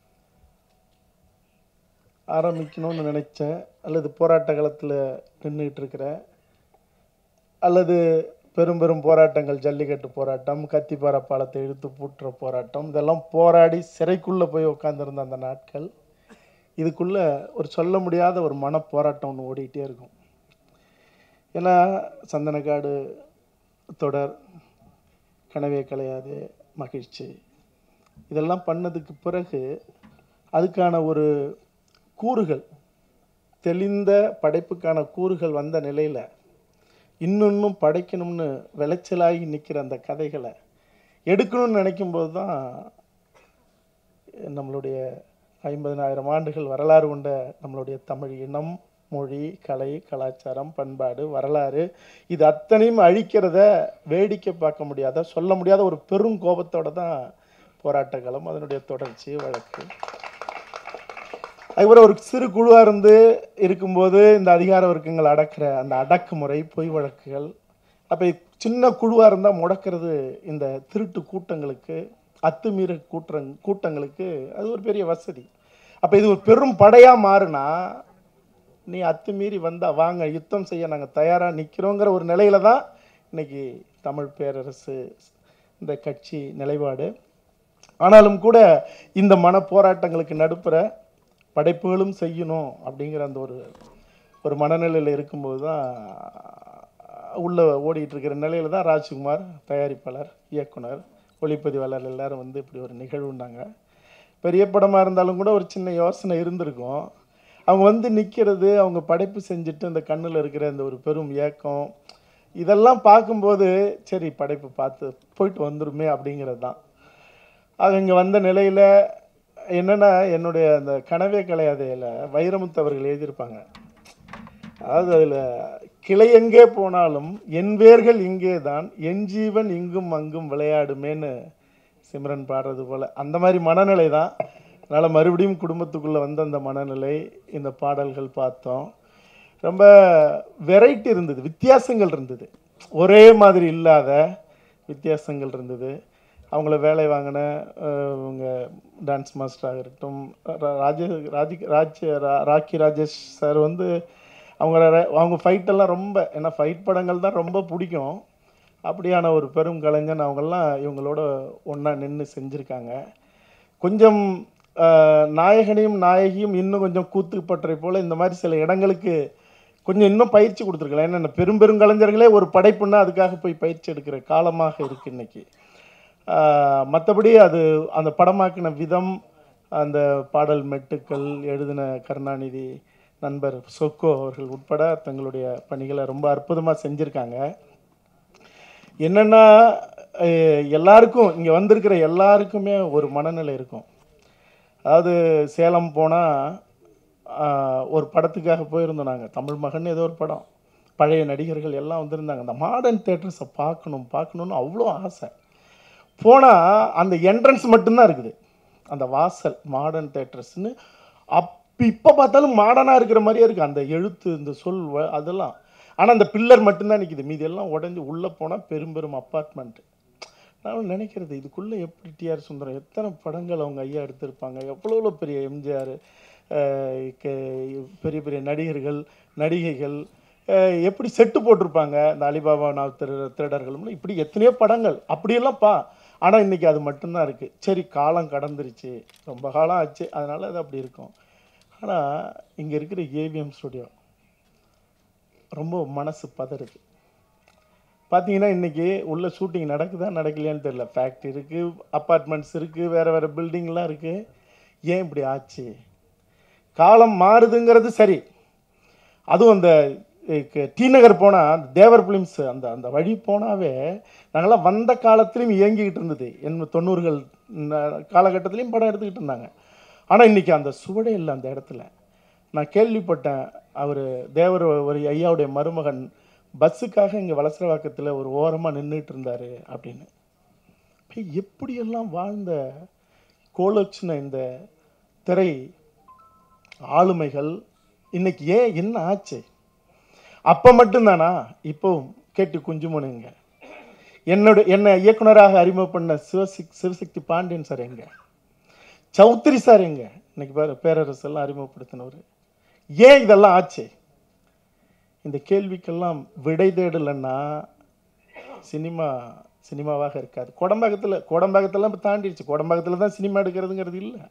ஆரம்பிக்கணும்னு நினைச்சேன் அல்லது போராட்ட காலத்தில் நின்றுக்கிட்டு இருக்கிறேன் அல்லது பெரும் பெரும் போராட்டங்கள் ஜல்லிக்கட்டு போராட்டம் கத்திப்பாறை பாலத்தை இழுத்து பூட்டுற போராட்டம் இதெல்லாம் போராடி சிறைக்குள்ளே போய் உட்காந்துருந்த அந்த நாட்கள் இதுக்குள்ள ஒரு சொல்ல முடியாத ஒரு மன போராட்டம் ஒன்று ஓடிக்கிட்டே இருக்கும் ஏன்னா சந்தனக்காடு தொடர் கனவே கலையாது மகிழ்ச்சி இதெல்லாம் பண்ணதுக்கு பிறகு அதுக்கான ஒரு கூறுகள் தெளிந்த படைப்புக்கான கூறுகள் வந்த நிலையில் இன்னொன்னும் படைக்கணும்னு விளைச்சலாகி நிற்கிற அந்த கதைகளை எடுக்கணும்னு நினைக்கும்போது தான் நம்மளுடைய ஐம்பதனாயிரம் ஆண்டுகள் வரலாறு கொண்ட நம்மளுடைய தமிழ் இனம் மொழி கலை கலாச்சாரம் பண்பாடு வரலாறு இது அத்தனையும் அழிக்கிறத வேடிக்கை பார்க்க முடியாத சொல்ல முடியாத ஒரு பெரும் கோபத்தோட தான் போராட்ட காலம் அதனுடைய தொடர்ச்சி வழக்கு அதுக்கப்புறம் ஒரு சிறு குழுவாக இருந்து இருக்கும்போது இந்த அதிகார வர்க்கங்கள் அடக்கிற அந்த அடக்குமுறை பொய் வழக்குகள் அப்போ சின்ன குழுவாக இருந்தால் முடக்கிறது இந்த திருட்டு கூட்டங்களுக்கு அத்துமீற கூட்டங் கூட்டங்களுக்கு அது ஒரு பெரிய வசதி அப்போ இது ஒரு பெரும் படையாக மாறுனா நீ அத்துமீறி வந்தா வாங்க யுத்தம் செய்ய நாங்கள் தயாராக நிற்கிறோங்கிற ஒரு நிலையில தான் இன்னைக்கு தமிழ் பேரரசு இந்த கட்சி நிலைப்பாடு ஆனாலும் கூட இந்த மன போராட்டங்களுக்கு நடுப்புற படைப்புகளும் செய்யணும் அப்படிங்கிற அந்த ஒரு ஒரு மனநிலையில் இருக்கும்போது தான் உள்ளே ஓடிட்டு இருக்கிற நிலையில தான் ராஜ்குமார் தயாரிப்பாளர் இயக்குனர் ஒளிப்பதிவாளர் எல்லாரும் வந்து இப்படி ஒரு நிகழ்வுனாங்க பெரிய படமாக இருந்தாலும் கூட ஒரு சின்ன யோசனை இருந்திருக்கும் அவங்க வந்து நிற்கிறது அவங்க படைப்பு செஞ்சுட்டு அந்த கண்ணில் இருக்கிற அந்த ஒரு பெரும் ஏக்கம் இதெல்லாம் பார்க்கும்போது சரி படைப்பு பார்த்து போயிட்டு வந்துருமே அப்படிங்கிறது தான் ஆக இங்கே வந்த நிலையில் என்னென்னா என்னுடைய அந்த கனவே கலையாதையில் வைரமுத்து அவர்கள் எழுதியிருப்பாங்க அதாவது அதில் கிளை எங்கே போனாலும் என் வேர்கள் இங்கே தான் என் ஜீவன் இங்கும் அங்கும் விளையாடுமேன்னு சிம்ரன் பாடுறது போல் அந்த மாதிரி மனநிலை தான் அதனால் மறுபடியும் குடும்பத்துக்குள்ளே வந்த அந்த மனநிலை இந்த பாடல்கள் பார்த்தோம் ரொம்ப வெரைட்டி இருந்தது வித்தியாசங்கள் இருந்தது ஒரே மாதிரி இல்லாத வித்தியாசங்கள் இருந்தது அவங்கள வேலை வாங்கின அஹ், இவங்க டான்ஸ் மாஸ்டராக இருக்கட்டும் ரா- ராஜ ராஜி ராஜ் ரா- ராக்கி ராஜேஷ் சார் வந்து அவங்க ர- அவங்க ஃபைட்டெல்லாம் ரொம்ப ஏன்னா ஃபைட் படங்கள் தான் ரொம்ப பிடிக்கும் அப்படியான ஒரு பெரும் கலைஞன் அவங்கெல்லாம் இவங்களோட ஒன்றா நின்று செஞ்சுருக்காங்க கொஞ்சம் ஆஹ், நாயகனையும் நாயகியும் இன்னும் கொஞ்சம் கூத்துப்பட்டறை போல் இந்த மாதிரி சில இடங்களுக்கு கொஞ்சம் இன்னும் பயிற்சி கொடுத்துருக்கலாம் ஏன்னா பெரும் பெரும் கலைஞர்களே ஒரு படைப்புன்னா அதுக்காக போய் பயிற்சி எடுக்கிற காலமாக இருக்கு இன்னைக்கு மற்றபடி அது அந்த படமாக்கின விதம் அந்த பாடல் மெட்டுக்கள் எழுதின கருணாநிதி நண்பர் சொக்கோ அவர்கள் உட்பட தங்களுடைய பணிகளை ரொம்ப அற்புதமாக செஞ்சுருக்காங்க என்னென்னா எல்லாருக்கும் இங்கே வந்திருக்கிற எல்லாருக்குமே ஒரு மனநிலை இருக்கும் அதாவது சேலம் போனால் ஒரு படத்துக்காக போயிருந்தோம் நாங்கள் தமிழ் மகன் ஏதோ ஒரு படம் பழைய நடிகர்கள் எல்லாம் வந்திருந்தாங்க அந்த மாடர்ன் தேட்டர்ஸை பார்க்கணும் பார்க்கணுன்னு அவ்வளோ ஆசை போனால் அந்த என்ட்ரன்ஸ் மட்டும்தான் இருக்குது அந்த வாசல் மாடர்ன் தேட்டர்ஸ்னு அப் இப்போ பார்த்தாலும் மாடர்னாக இருக்கிற மாதிரியே இருக்குது அந்த எழுத்து இந்த சொல் வ- அதெல்லாம் ஆனால் அந்த பில்லர் மட்டும்தான் நிற்கிது மீதி எல்லாம் உடஞ்சி உள்ளே போனால் பெரும் பெரும் அப்பார்ட்மெண்ட் நான் நினைக்கிறது இதுக்குள்ளே எப்படி டிஆர் சுந்தரம் எத்தனை படங்கள் அவங்க ஐயா எடுத்திருப்பாங்க எவ்வளோ பெரிய எம்ஜிஆர் பெரிய பெரிய நடிகர்கள் நடிகைகள் அஹ், எப்படி செட்டு போட்டிருப்பாங்க இந்த அலிபாபா நான் திரு திருடர்களும் இப்படி எத்தனையோ படங்கள் அப்படியெல்லாம் பா ஆனால் இன்னைக்கு அது மட்டும்தான் இருக்குது சரி காலம் கடந்துருச்சு ரொம்ப காலம் ஆச்சு அதனால அது அப்படி இருக்கும் ஆனால் இங்கே இருக்கிற ஏவிஎம் ஸ்டுடியோ ரொம்ப மனசு பதறுது பார்த்தீங்கன்னா இன்றைக்கி உள்ள ஷூட்டிங் நடக்குதா நடக்கலையான்னு தெரியல ஃபேக்ட்ரி இருக்குது அப்பார்ட்மெண்ட்ஸ் இருக்குது வேறு வேறு பில்டிங்லாம் இருக்குது ஏன் இப்படி ஆச்சு காலம் மாறுதுங்கிறது சரி அதுவும் அந்த அஹ், க- டி நகர் போனால் அந்த தேவர் ஃபிலிம்ஸ் அந்த அந்த வழி போனாவே நாங்களாம் வந்த காலத்துலேயும் இயங்கிக்கிட்டு இருந்தது என் தொண்ணூறுகள் காலகட்டத்திலையும் படம் எடுத்துக்கிட்டு இருந்தாங்க ஆனால் இன்றைக்கி அந்த சுவடே இல்லை அந்த இடத்துல நான் கேள்விப்பட்டேன் அவர் தேவர் ஒரு ஐயாவுடைய மருமகன் பஸ்ஸுக்காக இங்கே வலசரவாக்கத்தில் ஒரு ஓரமாக நின்றுட்டு இருந்தார் அப்படின்னு அப்ப எப்படியெல்லாம் வாழ்ந்த கோலோச்சின இந்த திரை ஆளுமைகள் இன்னைக்கு ஏன் என்ன ஆச்சு அப்போ மட்டும்தானா இப்போ கேட்டு குஞ்சுமனுங்க என்னோட என்னை இயக்குனராக அறிமுகம் பண்ண சிவசக் சிவசக்தி பாண்டியன் சார் எங்க சௌத்ரி சார் எங்க இன்னைக்கு பேர பேரரசு எல்லாம் அறிமுகப்படுத்தினவர் ஏன் இதெல்லாம் ஆச்சு இந்த கேள்விக்கெல்லாம் விடை தேடலைன்னா சினிமா சினிமாவாக இருக்காது கோடம்பாக்கத்தில் கோடம்பாக்கத்தெல்லாம் இப்போ தாண்டிடுச்சு கோடம்பாக்கத்தில் தான் சினிமா எடுக்கிறதுங்கிறது இல்லை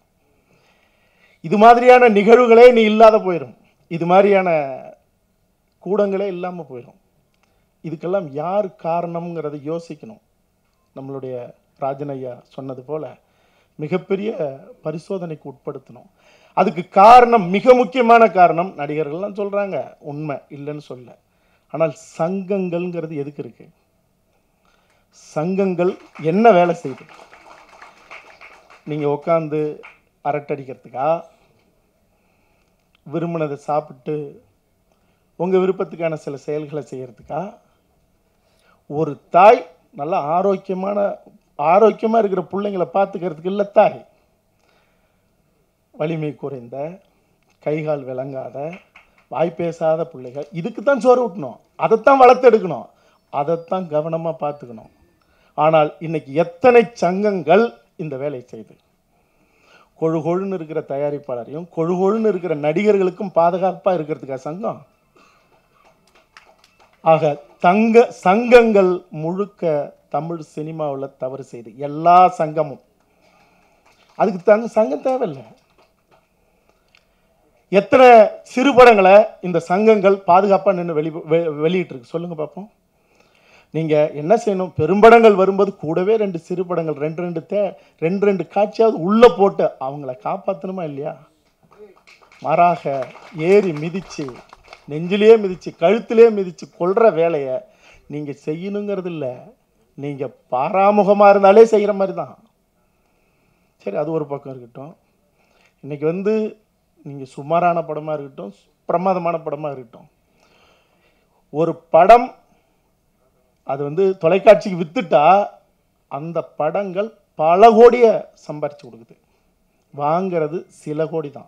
இது மாதிரியான நிகழ்வுகளே நீ இல்லாத போயிடும் இது மாதிரியான கூடங்களே இல்லாமல் போயிடும் இதுக்கெல்லாம் யார் காரணம்ங்கிறத யோசிக்கணும் நம்மளுடைய ராஜன் ஐயா சொன்னது போல மிகப்பெரிய பரிசோதனைக்கு உட்படுத்தணும் அதுக்கு காரணம் மிக முக்கியமான காரணம் நடிகர்கள்லாம் சொல்கிறாங்க உண்மை இல்லைன்னு சொல்ல ஆனால் சங்கங்கள்ங்கிறது எதுக்கு இருக்கு சங்கங்கள் என்ன வேலை செய்யுது நீங்கள் உட்காந்து அரட்டடிக்கிறதுக்கா விரும்பினதை சாப்பிட்டு உங்கள் விருப்பத்துக்கான சில செயல்களை செய்கிறதுக்கா ஒரு தாய் நல்ல ஆரோக்கியமான ஆரோக்கியமாக இருக்கிற பிள்ளைங்களை பார்த்துக்கிறதுக்கு இல்லை தாய் வலிமை குறைந்த கைகால் விளங்காத வாய் பேசாத பிள்ளைகள் இதுக்கு தான் சோறு ஊட்டணும் அதைத்தான் வளர்த்தெடுக்கணும் அதைத்தான் கவனமாக பார்த்துக்கணும் ஆனால் இன்னைக்கு எத்தனை சங்கங்கள் இந்த வேலையை செய்யுது கொழு கொழுன்னு இருக்கிற தயாரிப்பாளரையும் கொழு கொழுன்னு இருக்கிற நடிகர்களுக்கும் பாதுகாப்பாக இருக்கிறதுக்கா சங்கம் ஆக தங்க சங்கங்கள் முழுக்க தமிழ் சினிமாவில் தவறு செய்து எல்லா சங்கமும் அதுக்கு தங்க சங்கம் தேவையில்லை எத்தனை சிறு படங்களை இந்த சங்கங்கள் பாதுகாப்பாக நின்று வெளி வெ- வெளியிட்டிருக்கு சொல்லுங்க பார்ப்போம் நீங்கள் என்ன செய்யணும் பெரும்படங்கள் வரும்போது கூடவே ரெண்டு சிறு படங்கள் ரெண்டு ரெண்டு தே ரெண்டு ரெண்டு காட்சியாவது உள்ளே போட்டு அவங்கள காப்பாற்றணுமா இல்லையா மாறாக ஏறி மிதித்து நெஞ்சிலே மிதித்து கழுத்திலே மிதித்து கொல்ற வேலையை நீங்கள் செய்யணுங்கிறது இல்லை நீங்கள் பாராமுகமாக இருந்தாலே செய்கிற மாதிரி தான் சரி அது ஒரு பக்கம் இருக்கட்டும் இன்னைக்கு வந்து நீங்கள் சுமாரான படமாக இருக்கட்டும் பிரமாதமான படமாக இருக்கட்டும் ஒரு படம் அது வந்து தொலைக்காட்சிக்கு வித்துட்டா அந்த படங்கள் பல கோடியை சம்பாரிச்சு கொடுக்குது வாங்கிறது சில கோடி தான்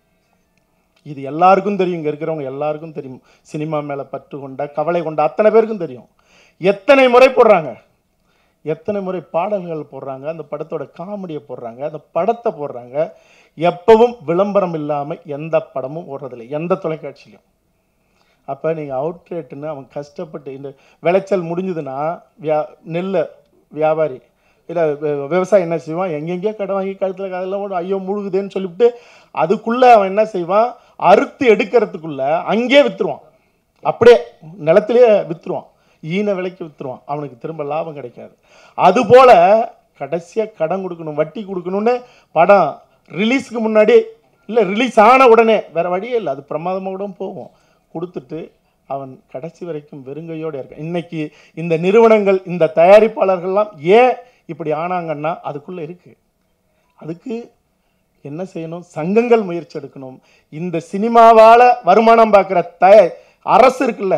இது எல்லாருக்கும் தெரியும் இங்கே இருக்கிறவங்க எல்லாருக்கும் தெரியும் சினிமா மேலே பற்று கொண்ட கவலை கொண்ட அத்தனை பேருக்கும் தெரியும் எத்தனை முறை போடுறாங்க எத்தனை முறை பாடல்கள் போடுறாங்க அந்த படத்தோட காமெடியை போடுறாங்க அந்த படத்தை போடுறாங்க எப்பவும் விளம்பரம் இல்லாமல் எந்த படமும் ஓடுறதில்லை எந்த தொலைக்காட்சியிலும் அப்போ நீங்கள் அவுட் ரேட்டுன்னு அவன் கஷ்டப்பட்டு இந்த விளைச்சல் முடிஞ்சதுன்னா வியா நெல்லை வியாபாரி இல்லை விவசாயி என்ன செய்வான் எங்கெங்கேயோ கடை வாங்கி கழுத்தில் அதெல்லாம் ஓடும் ஐயோ முழுகுதேன்னு சொல்லிவிட்டு அதுக்குள்ளே அவன் என்ன செய்வான் அறுத்து எடுக்கிறதுக்குள்ள அங்கேயே விற்றுருவான் அப்படியே நிலத்திலேயே விற்றுருவான் ஈன விலைக்கு விற்றுருவான் அவனுக்கு திரும்ப லாபம் கிடைக்காது அதுபோல் கடைசியாக கடன் கொடுக்கணும் வட்டி கொடுக்கணும்னு படம் ரிலீஸ்க்கு முன்னாடி இல்லை ரிலீஸ் ஆன உடனே வேற வழியே இல்லை அது பிரமாதமாக கூட போகும் கொடுத்துட்டு அவன் கடைசி வரைக்கும் வெறுங்கையோடு இருக்கான் இன்னைக்கு இந்த நிறுவனங்கள் இந்த தயாரிப்பாளர்கள்லாம் ஏன் இப்படி ஆனாங்கன்னா அதுக்குள்ளே இருக்குது அதுக்கு என்ன செய்யணும் சங்கங்கள் முயற்சி எடுக்கணும் இந்த சினிமாவால் வருமானம் பார்க்குற தய அரசு இருக்குல்ல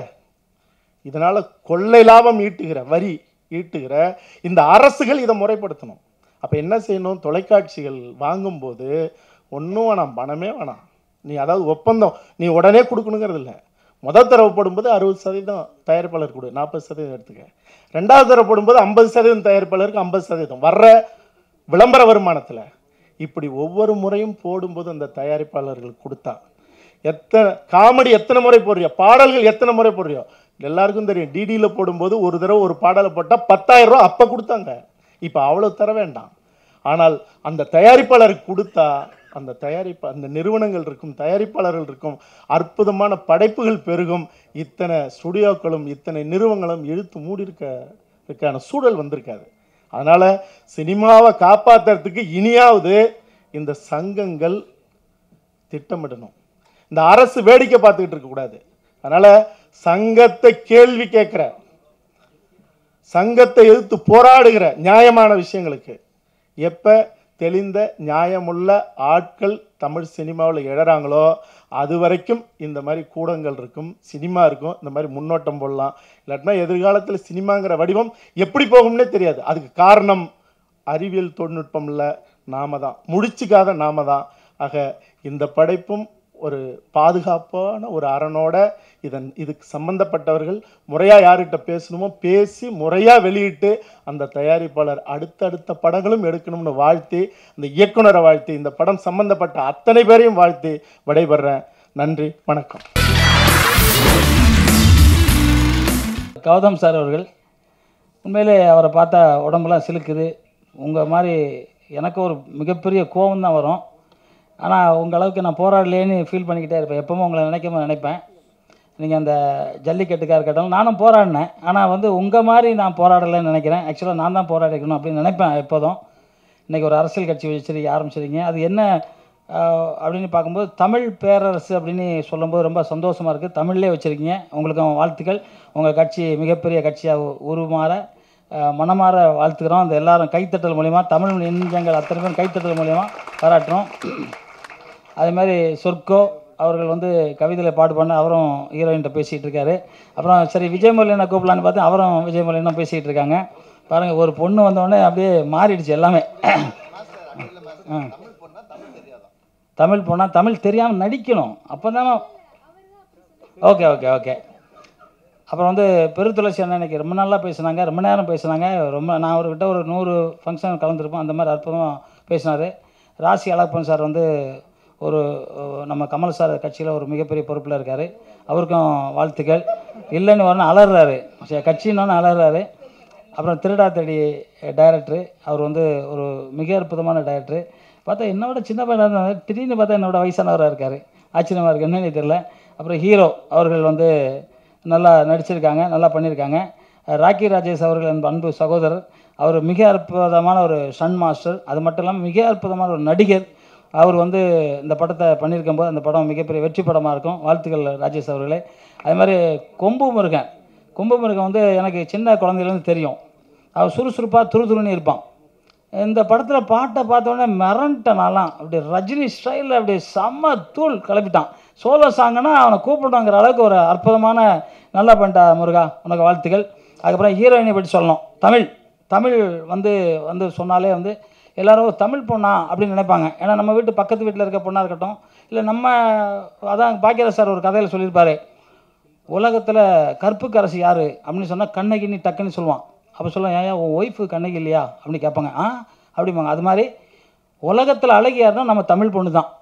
இதனால் கொள்ளை லாபம் ஈட்டுகிற வரி ஈட்டுகிற இந்த அரசுகள் இதை முறைப்படுத்தணும் அப்போ என்ன செய்யணும் தொலைக்காட்சிகள் வாங்கும்போது ஒன்றும் வேணாம் பணமே வேணாம் நீ அதாவது ஒப்பந்தம் நீ உடனே கொடுக்கணுங்கிறது இல்லை முதல் தடவை போடும்போது அறுபது சதவீதம் தயாரிப்பாளர் கொடு நாற்பது சதவீதம் எடுத்துக்க ரெண்டாவது தடவை போடும்போது ஐம்பது சதவீதம் தயாரிப்பாளருக்கு ஐம்பது சதவீதம் வர்ற விளம்பர வருமானத்தில் இப்படி ஒவ்வொரு முறையும் போடும்போது அந்த தயாரிப்பாளர்கள் கொடுத்தா எத்தனை காமெடி எத்தனை முறை போடுறியோ பாடல்கள் எத்தனை முறை போடுறியோ எல்லாருக்கும் தெரியும் டிடியில் போடும்போது ஒரு தடவை ஒரு பாடலை போட்டால் பத்தாயிரம் ரூபா அப்போ கொடுத்தாங்க இப்போ அவ்வளோ தர வேண்டாம் ஆனால் அந்த தயாரிப்பாளருக்கு கொடுத்தா அந்த தயாரிப்பு அந்த நிறுவனங்கள் இருக்கும் தயாரிப்பாளர்கள் இருக்கும் அற்புதமான படைப்புகள் பெருகும் இத்தனை ஸ்டுடியோக்களும் இத்தனை நிறுவனங்களும் இழுத்து மூடி இருக்க இருக்கான சூழல் வந்திருக்காது அதனால் சினிமாவை காப்பாற்றுறதுக்கு இனியாவது இந்த சங்கங்கள் திட்டமிடணும் இந்த அரசு வேடிக்கை பார்த்துக்கிட்டு இருக்கக்கூடாது அதனால் சங்கத்தை கேள்வி கேட்குற சங்கத்தை எதிர்த்து போராடுகிற நியாயமான விஷயங்களுக்கு எப்போ தெளிந்த நியாயமுள்ள ஆட்கள் தமிழ் சினிமாவில் எழறாங்களோ அது வரைக்கும் இந்த மாதிரி கூடங்கள் இருக்கும் சினிமா இருக்கும் இந்த மாதிரி முன்னோட்டம் போடலாம் இல்லாட்டினா எதிர்காலத்தில் சினிமாங்கிற வடிவம் எப்படி போகும்னே தெரியாது அதுக்கு காரணம் அறிவியல் தொழில்நுட்பம் இல்லை நாம தான் முடிச்சுக்காத நாம தான் ஆக இந்த படைப்பும் ஒரு பாதுகாப்பான ஒரு அரணோட இதன் இதுக்கு சம்பந்தப்பட்டவர்கள் முறையாக யார்கிட்ட பேசணுமோ பேசி முறையாக வெளியிட்டு அந்த தயாரிப்பாளர் அடுத்தடுத்த படங்களும் எடுக்கணும்னு வாழ்த்தி அந்த இயக்குனரை வாழ்த்தி இந்த படம் சம்பந்தப்பட்ட அத்தனை பேரையும் வாழ்த்தி விடைபெறேன் நன்றி வணக்கம் கௌதம் சார் அவர்கள் உண்மையிலே அவரை பார்த்தா உடம்புலாம் சிலுக்குது உங்கள் மாதிரி எனக்கு ஒரு மிகப்பெரிய கோபம் தான் வரும் ஆனால் உங்கள் அளவுக்கு நான் போராடலேன்னு ஃபீல் பண்ணிக்கிட்டே இருப்பேன் எப்பவும் உங்களை நினைக்காம நினைப்பேன் நீங்கள் அந்த ஜல்லிக்கட்டுக்காக இருக்கட்டும் நானும் போராடினேன் ஆனால் வந்து உங்கள் மாதிரி நான் போராடலைன்னு நினைக்கிறேன் ஆக்சுவலாக நான் தான் போராடிக்கணும் அப்படின்னு நினைப்பேன் எப்போதும் இன்றைக்கி ஒரு அரசியல் கட்சி வச்சிருக்க ஆரம்பிச்சிருக்கீங்க அது என்ன ஆஹ், அப்படின்னு பார்க்கும்போது தமிழ் பேரரசு அப்படின்னு சொல்லும்போது ரொம்ப சந்தோஷமாக இருக்குது தமிழ்லேயே வச்சுருக்கீங்க உங்களுக்கு வாழ்த்துக்கள் உங்கள் கட்சி மிகப்பெரிய கட்சியாக உருமாற ஆஹ், மனமாற வாழ்த்துக்கிறோம் அந்த எல்லாரும் கைத்தட்டல் மூலிமா தமிழ் நெஞ்சங்கள் அத்தனை பேரும் கைத்தட்டல் மூலிமா பாராட்டுறோம் அதே மாதிரி சொர்க்கோ அவர்கள் வந்து கவிதையில் பாட்டு பண்ண அவரும் ஹீரோயின்ட்ட பேசிகிட்டு இருக்காரு அப்புறம் சரி விஜயமுரளி என்ன கூப்பிடலான்னு பார்த்தா அவரும் விஜயமுரளி என்ன பேசிகிட்டு இருக்காங்க பாருங்கள் ஒரு பொண்ணு வந்தோடனே அப்படியே மாறிடுச்சு எல்லாமே ஆ தமிழ் பொண்ணா தமிழ் தெரியாதா தமிழ் போனால் தமிழ் தெரியாமல் நடிக்கணும் அப்போ தானே ஓகே ஓகே ஓகே அப்புறம் வந்து பெருத்துளசி அண்ணன் இன்னைக்கு ரொம்ப நல்லா பேசுனாங்க ரொம்ப நேரம் பேசுனாங்க ரொம்ப நான் அவர்கிட்ட ஒரு நூறு ஃபங்க்ஷன் கலந்துருப்போம் அந்த மாதிரி அற்புதமாக பேசினார் ராசி அழகப்பன் சார் வந்து ஒரு அஹ், நம்ம கமல் சார் கட்சியில் ஒரு மிகப்பெரிய பொறுப்பில் இருக்கார் அவருக்கும் வாழ்த்துக்கள் இல்லைன்னு வரணும் அலறாரு சரி, கட்சின்னு அலறாரு அப்புறம் திருடா தேடி டைரக்டரு அவர் வந்து ஒரு மிக அற்புதமான டைரக்டரு பார்த்தா என்னோட சின்ன பையனாக இருந்தார் திடீர்னு பார்த்தா என்னோட வயசானவராக இருக்கார் ஆச்சரியமாக இருக்குது என்னன்னு தெரியல அப்புறம் ஹீரோ அவர்கள் வந்து நல்லா நடிச்சிருக்காங்க நல்லா பண்ணியிருக்காங்க அஹ் ராக்கி ராஜேஷ் அவர்கள் என் அன்பு சகோதரர் அவர் மிக அற்புதமான ஒரு ஷன் மாஸ்டர் அது மட்டும் இல்லாமல் மிக அற்புதமான ஒரு நடிகர் அவர் வந்து இந்த படத்தை பண்ணியிருக்கும் போது அந்த படம் மிகப்பெரிய வெற்றி படமாக இருக்கும் வாழ்த்துக்கள் ராஜேஷ் அவர்களே அதே மாதிரி கொம்பு முருகன் கொம்பு முருகன் வந்து எனக்கு சின்ன குழந்தையிலேருந்து தெரியும் அவர் சுறுசுறுப்பாக துருதுருன்னு இருப்பான் இந்த படத்தில் பாட்டை பார்த்தோன்னே மிரண்டேன் நான்லாம் அப்படி ரஜினி ஸ்டைலில் அப்படி செம்ம தூள் கிளப்பிட்டான் சோலோ சாங்குனா அவனை கூப்பிடுங்கிற அளவுக்கு ஒரு அற்புதமான நல்லா பண்ணிட்டா முருகா உனக்கு வாழ்த்துக்கள் அதுக்கப்புறம் ஹீரோயினை பற்றி சொல்லணும் தமிழ் தமிழ் வந்து வந்து சொன்னாலே வந்து எல்லாரும் தமிழ் பொண்ணா அப்படின்னு நினைப்பாங்க ஏன்னா நம்ம வீட்டு பக்கத்து வீட்டில் இருக்க பொண்ணாக இருக்கட்டும் இல்லை நம்ம அதான் பாக்கியராஜ் சார் ஒரு கதையில் சொல்லியிருப்பாரு உலகத்தில் கற்புக்கு அரசு யார் அப்படின்னு சொன்னால் கண்ணகின்னு டக்குன்னு சொல்லுவான் அப்போ சொல்லுவான் ஏன் உன் ஒய்ஃபு கண்ணகி இல்லையா அப்படின்னு கேட்பாங்க ஆ அப்படிம்பாங்க அது மாதிரி உலகத்தில் அழகி யாருன்னா நம்ம தமிழ் பொண்ணு தான்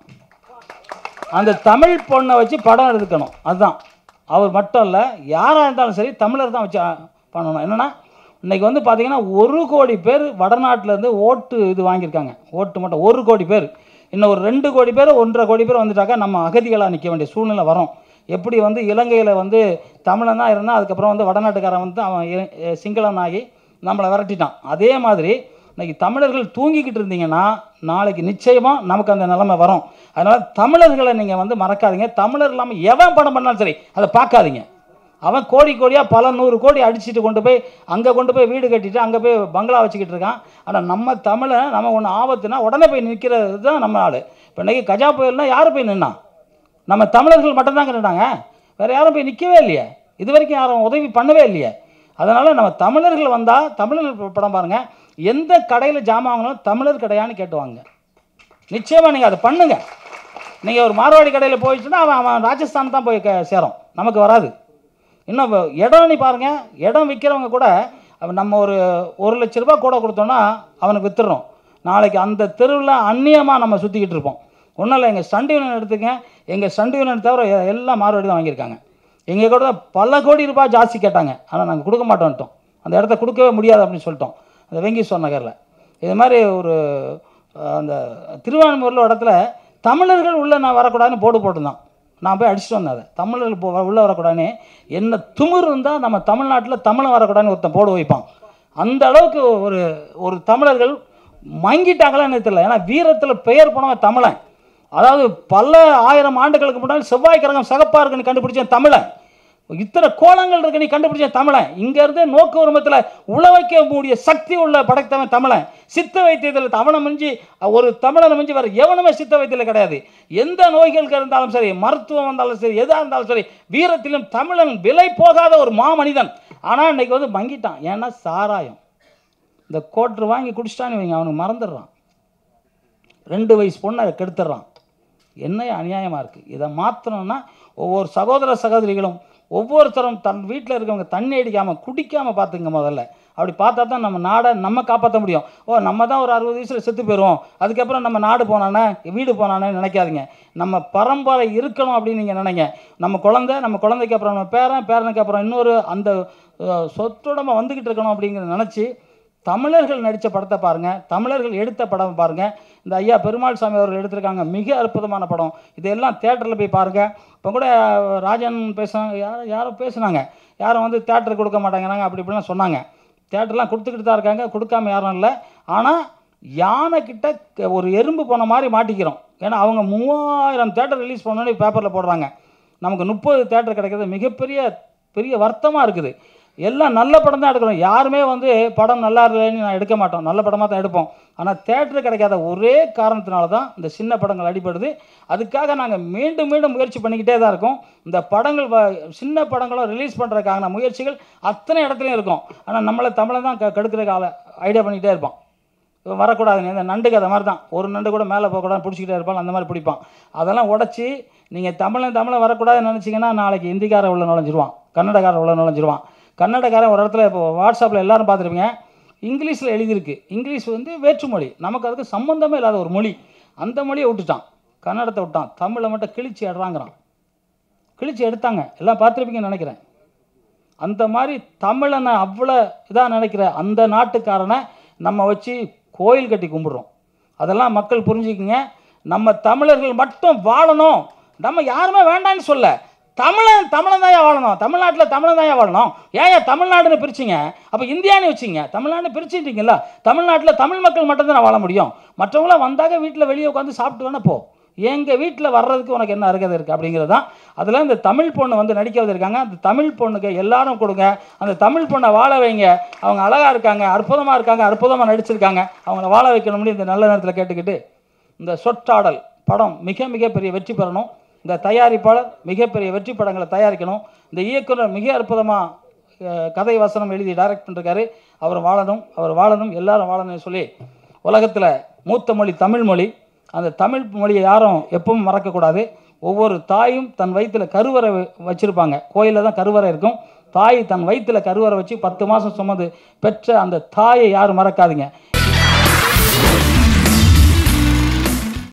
அந்த தமிழ் பொண்ணை வச்சு படம் எடுக்கணும் அதுதான் அவர் மட்டும் இல்லை யாராக இருந்தாலும் சரி தமிழர் தான் வச்சு அஹ், பண்ணணும் என்னென்னா இன்னைக்கு வந்து பார்த்தீங்கன்னா ஒரு கோடி பேர் வடநாட்டிலேருந்து ஓட்டு இது வாங்கியிருக்காங்க ஓட்டு மட்டும் ஒரு கோடி பேர் இன்னும் ஒரு ரெண்டு கோடி பேர் ஒன்றரை கோடி பேர் வந்துட்டாக்கா நம்ம அகதிகளாக நிற்க வேண்டிய சூழ்நிலை வரும் எப்படி வந்து இலங்கையில் வந்து தமிழன் தான் இருந்தால் அதுக்கப்புறம் வந்து வடநாட்டுக்காரன் வந்து அவன் இ- அஹ் சிங்களன் ஆகி நம்மளை விரட்டிட்டான் அதே மாதிரி இன்னைக்கு தமிழர்கள் தூங்கிக்கிட்டு இருந்தீங்கன்னா நாளைக்கு நிச்சயமாக நமக்கு அந்த நிலைமை வரும் அதனால் தமிழர்களை நீங்கள் வந்து மறக்காதீங்க தமிழர் இல்லாமல் எவன் படம் பண்ணாலும் சரி அதை பார்க்காதீங்க அவன் கோடி கோடியாக பல நூறு கோடி அடிச்சுட்டு கொண்டு போய் அங்கே கொண்டு போய் வீடு கட்டிட்டு அங்கே போய் பங்களா வச்சுக்கிட்டு இருக்கான் ஆனால் நம்ம தமிழை நம்ம ஒன்று ஆபத்துனா உடனே போய் நிற்கிறது தான் நம்ம ஆள் இப்போ இன்றைக்கி கஜா புயல்னா யார் போய் நின்னான் நம்ம தமிழர்கள் மட்டும்தாங்க நின்னாங்க வேறு யாரும் போய் நிற்கவே இல்லையே இது வரைக்கும் யாரும் உதவி பண்ணவே இல்லையே அதனால் நம்ம தமிழர்கள் வந்தால் தமிழர்கள் படம் பாருங்கள் எந்த கடையில் ஜாமான் வாங்கினாலும் தமிழர் கடையான்னு கேட்டுவாங்க நிச்சயமாக நீங்கள் அதை பண்ணுங்க நீங்கள் ஒரு மார்வாடி கடையில் போயிடுச்சுன்னா அவன் அவன் ராஜஸ்தான் தான் போய் க- சேரும் நமக்கு வராது இன்னும் இப்ப இடம் நீ பாருங்கள் இடம் விற்கிறவங்க கூட அவன் நம்ம ஒரு ஒரு லட்ச ரூபாய் கூட கொடுத்தோன்னா அவனுக்கு வித்துடுறோம் நாளைக்கு அந்த தெருவில் அந்நியமாக நம்ம சுற்றிக்கிட்டு இருப்போம் ஒன்றும் இல்லை எங்கள் சண்டு யூனியன் எடுத்துங்க எங்கள் சண்டு யூனியன் தவிர எ- எல்லாம் மார்வாடி தான் வாங்கியிருக்காங்க எங்கள் கூட பல கோடி ரூபாய் ஜாஸ்தி கேட்டாங்க ஆனால் நாங்கள் கொடுக்க மாட்டோம்ட்டோம் அந்த இடத்த கொடுக்கவே முடியாது அப்படின்னு சொல்லிட்டோம் அந்த வெங்கீஸ்வர் நகரில் இது மாதிரி ஒரு அஹ், அந்த திருவான்மூரில் ஒரு இடத்துல தமிழர்கள் உள்ளே நான் வரக்கூடாதுன்னு போர்டு போட்டிருந்தான் நான் போய் அடிச்சுட்டு வந்தேன் அதை தமிழர்கள் போ உள்ளே வரக்கூடாதுன்னு என்ன திமிரு இருந்தால் நம்ம தமிழ்நாட்டில் தமிழன் வரக்கூடாதுன்னு ஒருத்தன் போர்டு வைப்பான் அந்த அளவுக்கு ஒரு ஒரு தமிழர்கள் மங்கிட்டாங்களா எனக்கு தெரியல ஏன்னா வீரத்தில் பெயர் போனவன் தமிழன் அதாவது பல ஆயிரம் ஆண்டுகளுக்கு முன்னாடி செவ்வாய் கிரகம் சகப்பா இருக்குன்னு கண்டுபிடிச்சேன் தமிழன் இத்தனை கோலங்கள் இருக்கு நீ கண்டுபிடிச்ச தமிழன் இங்க இருந்து நோக்கு உருவத்தில் உழ வைக்க கூடிய சக்தி உள்ள படைத்தவன் தமிழன் சித்த வைத்தியத்தில் அவனை மிஞ்சி ஒரு தமிழனை மிஞ்சி வேற எவனுமே சித்த வைத்தியத்தில் கிடையாது எந்த நோய்களுக்கு இருந்தாலும் சரி மருத்துவம் வந்தாலும் சரி எதாக இருந்தாலும் சரி வீரத்திலும் தமிழன் விலை போகாத ஒரு மாமனிதன் ஆனால் இன்னைக்கு வந்து மங்கிட்டான் ஏன்னா சாராயம் இந்த கோட்ரு வாங்கி குடிச்சிட்டான்னு வைங்க அவனுக்கு மறந்துடுறான் ரெண்டு வயசு பொண்ணை கெடுத்துடுறான் என்ன அநியாயமாக இருக்குது இதை மாற்றணும்னா ஒவ்வொரு சகோதர சகோதரிகளும் ஒவ்வொருத்தரும் தன் வீட்டில் இருக்கவங்க தண்ணி அடிக்காமல் குடிக்காமல் பார்த்துங்க முதல்ல அப்படி பார்த்தா தான் நம்ம நாடை நம்ம காப்பாற்ற முடியும் ஓ நம்ம தான் ஒரு அறுபது வயசில் செத்து போயிடுவோம் அதுக்கப்புறம் நம்ம நாடு போனானே வீடு போனானே நினைக்காதீங்க நம்ம பரம்பரை இருக்கணும் அப்படின்னு நீங்கள் நினைங்க நம்ம குழந்தை நம்ம குழந்தைக்கு அப்புறம் நம்ம பேரன் பேரனுக்கு அப்புறம் இன்னொரு அந்த அஹ், சொத்துடமை வந்துக்கிட்டு இருக்கணும் அப்படிங்கிறத நினச்சி தமிழர்கள் நடித்த படத்தை பாருங்கள் தமிழர்கள் எடுத்த படம் பாருங்கள் இந்த ஐயா பெருமாள் சாமி அவர்கள் எடுத்திருக்காங்க மிக அற்புதமான படம் இதெல்லாம் தேட்டரில் போய் பாருங்கள் இப்போ கூட ராஜன் பேசுனாங்க யார் யாரோ பேசுனாங்க யாரும் வந்து தேட்டர் கொடுக்க மாட்டேங்கிறாங்க அப்படி இப்படிலாம் சொன்னாங்க தேட்டர்லாம் கொடுத்துக்கிட்டு தான் இருக்காங்க கொடுக்காம யாரும் இல்லை ஆனால் யானை கிட்ட க- ஒரு எறும்பு போன மாதிரி மாட்டிக்கிறோம் ஏன்னா அவங்க மூவாயிரம் தேட்டர் ரிலீஸ் பண்ணோன்னே பேப்பரில் போடுறாங்க நமக்கு முப்பது தேட்டர் கிடைக்கிறது மிகப்பெரிய பெரிய வருத்தமாக இருக்குது எல்லாம் நல்ல படம் தான் எடுக்கிறோம் யாருமே வந்து படம் நல்லா இல்லைன்னு நான் எடுக்க மாட்டோம் நல்ல படமாக தான் எடுப்போம் ஆனால் தேட்டர் கிடைக்காத ஒரே காரணத்தினால தான் இந்த சின்ன படங்கள் அடிபடுது அதுக்காக நாங்கள் மீண்டும் மீண்டும் முயற்சி பண்ணிக்கிட்டே தான் இருக்கோம் இந்த படங்கள் வ- சின்ன படங்களும் ரிலீஸ் பண்ணுறதுக்கான முயற்சிகள் அத்தனை இடத்துலையும் இருக்கும் ஆனால் நம்மளை தமிழை தான் க கெடுக்கிறதுக்கு ஐடியா பண்ணிக்கிட்டே இருப்போம் இவன் வரக்கூடாதுன்னு இந்த நண்டு கதை மாதிரி தான் ஒரு நண்டு கூட மேலே போகக்கூடாது பிடிச்சிக்கிட்டே இருப்பான் அந்த மாதிரி பிடிப்பான் அதெல்லாம் உடச்சி நீங்கள் தமிழன் தமிழன் வரக்கூடாதுன்னு நினச்சிங்கன்னா நாளைக்கு ஹிந்திக்காரன் உள்ள நுழைஞ்சிருவான் கன்னடக்காரன் உள்ள நுழைஞ்சிருவான் கன்னடக்காரன் ஒரு இடத்துல இப்போ வாட்ஸ்அப்பில் எல்லாரும் பார்த்துருப்பீங்க இங்கிலீஷில் எழுதியிருக்கு இங்கிலீஷ் வந்து வேற்றுமொழி நமக்கு அதுக்கு சம்மந்தமே இல்லாத ஒரு மொழி அந்த மொழியை விட்டுட்டான் கன்னடத்தை விட்டான் தமிழை மட்டும் கிழிச்சு எடுறாங்கிறான் கிழிச்சு எடுத்தாங்க எல்லாம் பார்த்துருப்பீங்கன்னு நினைக்கிறேன் அந்த மாதிரி தமிழனை அவ்வளோ இதாக நினைக்கிற அந்த நாட்டுக்காரனை நம்ம வச்சு கோயில் கட்டி கும்பிடுறோம் அதெல்லாம் மக்கள் புரிஞ்சுக்குங்க நம்ம தமிழர்கள் மட்டும் வாழணும் நம்ம யாருமே வேண்டாம்னு சொல்ல தமிழன் தமிழன் தான் வாழணும் தமிழ்நாட்டில் தமிழன் தான் வாழணும் ஏன் ஏன் தமிழ்நாடுன்னு பிரிச்சிங்க அப்போ இந்தியான்னு வச்சிங்க தமிழ்நாடு பிரிச்சுட்டீங்களா தமிழ்நாட்டில் தமிழ் மக்கள் மட்டும்தான் வாழ முடியும் மற்றவங்களாம் வந்தாக வீட்டில் வெளியே உட்காந்து சாப்பிட்டு வேணா போ எங்கள் வீட்டில் வர்றதுக்கு உனக்கு என்ன அருகதை இருக்குது அப்படிங்கிறது தான் அதில் இந்த தமிழ் பொண்ணு வந்து நடிக்க வந்திருக்காங்க அந்த தமிழ் பொண்ணுக்கு எல்லாரும் கொடுங்க அந்த தமிழ் பொண்ணை வாழ வைங்க அவங்க அழகாக இருக்காங்க அற்புதமாக இருக்காங்க அற்புதமாக நடிச்சிருக்காங்க அவங்கள வாழ வைக்கணும்னு இந்த நல்ல நேரத்தில் கேட்டுக்கிட்டு இந்த சொற்றாடல் படம் மிக மிக பெரிய வெற்றி பெறணும் இந்த தயாரிப்பாளர் மிகப்பெரிய வெற்றி படங்களை தயாரிக்கணும் இந்த இயக்குனர் மிக அற்புதமாக கதை வசனம் எழுதி டைரக்ட் பண்ணிருக்காரு அவர் வாழணும் அவர் வாழணும் எல்லாரும் வாழணும்னு சொல்லி உலகத்தில் மூத்த மொழி தமிழ் மொழி அந்த தமிழ் மொழியை யாரும் எப்பவும் மறக்கக்கூடாது ஒவ்வொரு தாயும் தன் வயிற்றில் கருவறை வ- வச்சிருப்பாங்க கோயிலில் தான் கருவறை இருக்கும் தாய் தன் வயிற்றில் கருவறை வச்சு பத்து மாதம் சுமந்து பெற்ற அந்த தாயை யாரும் மறக்காதீங்க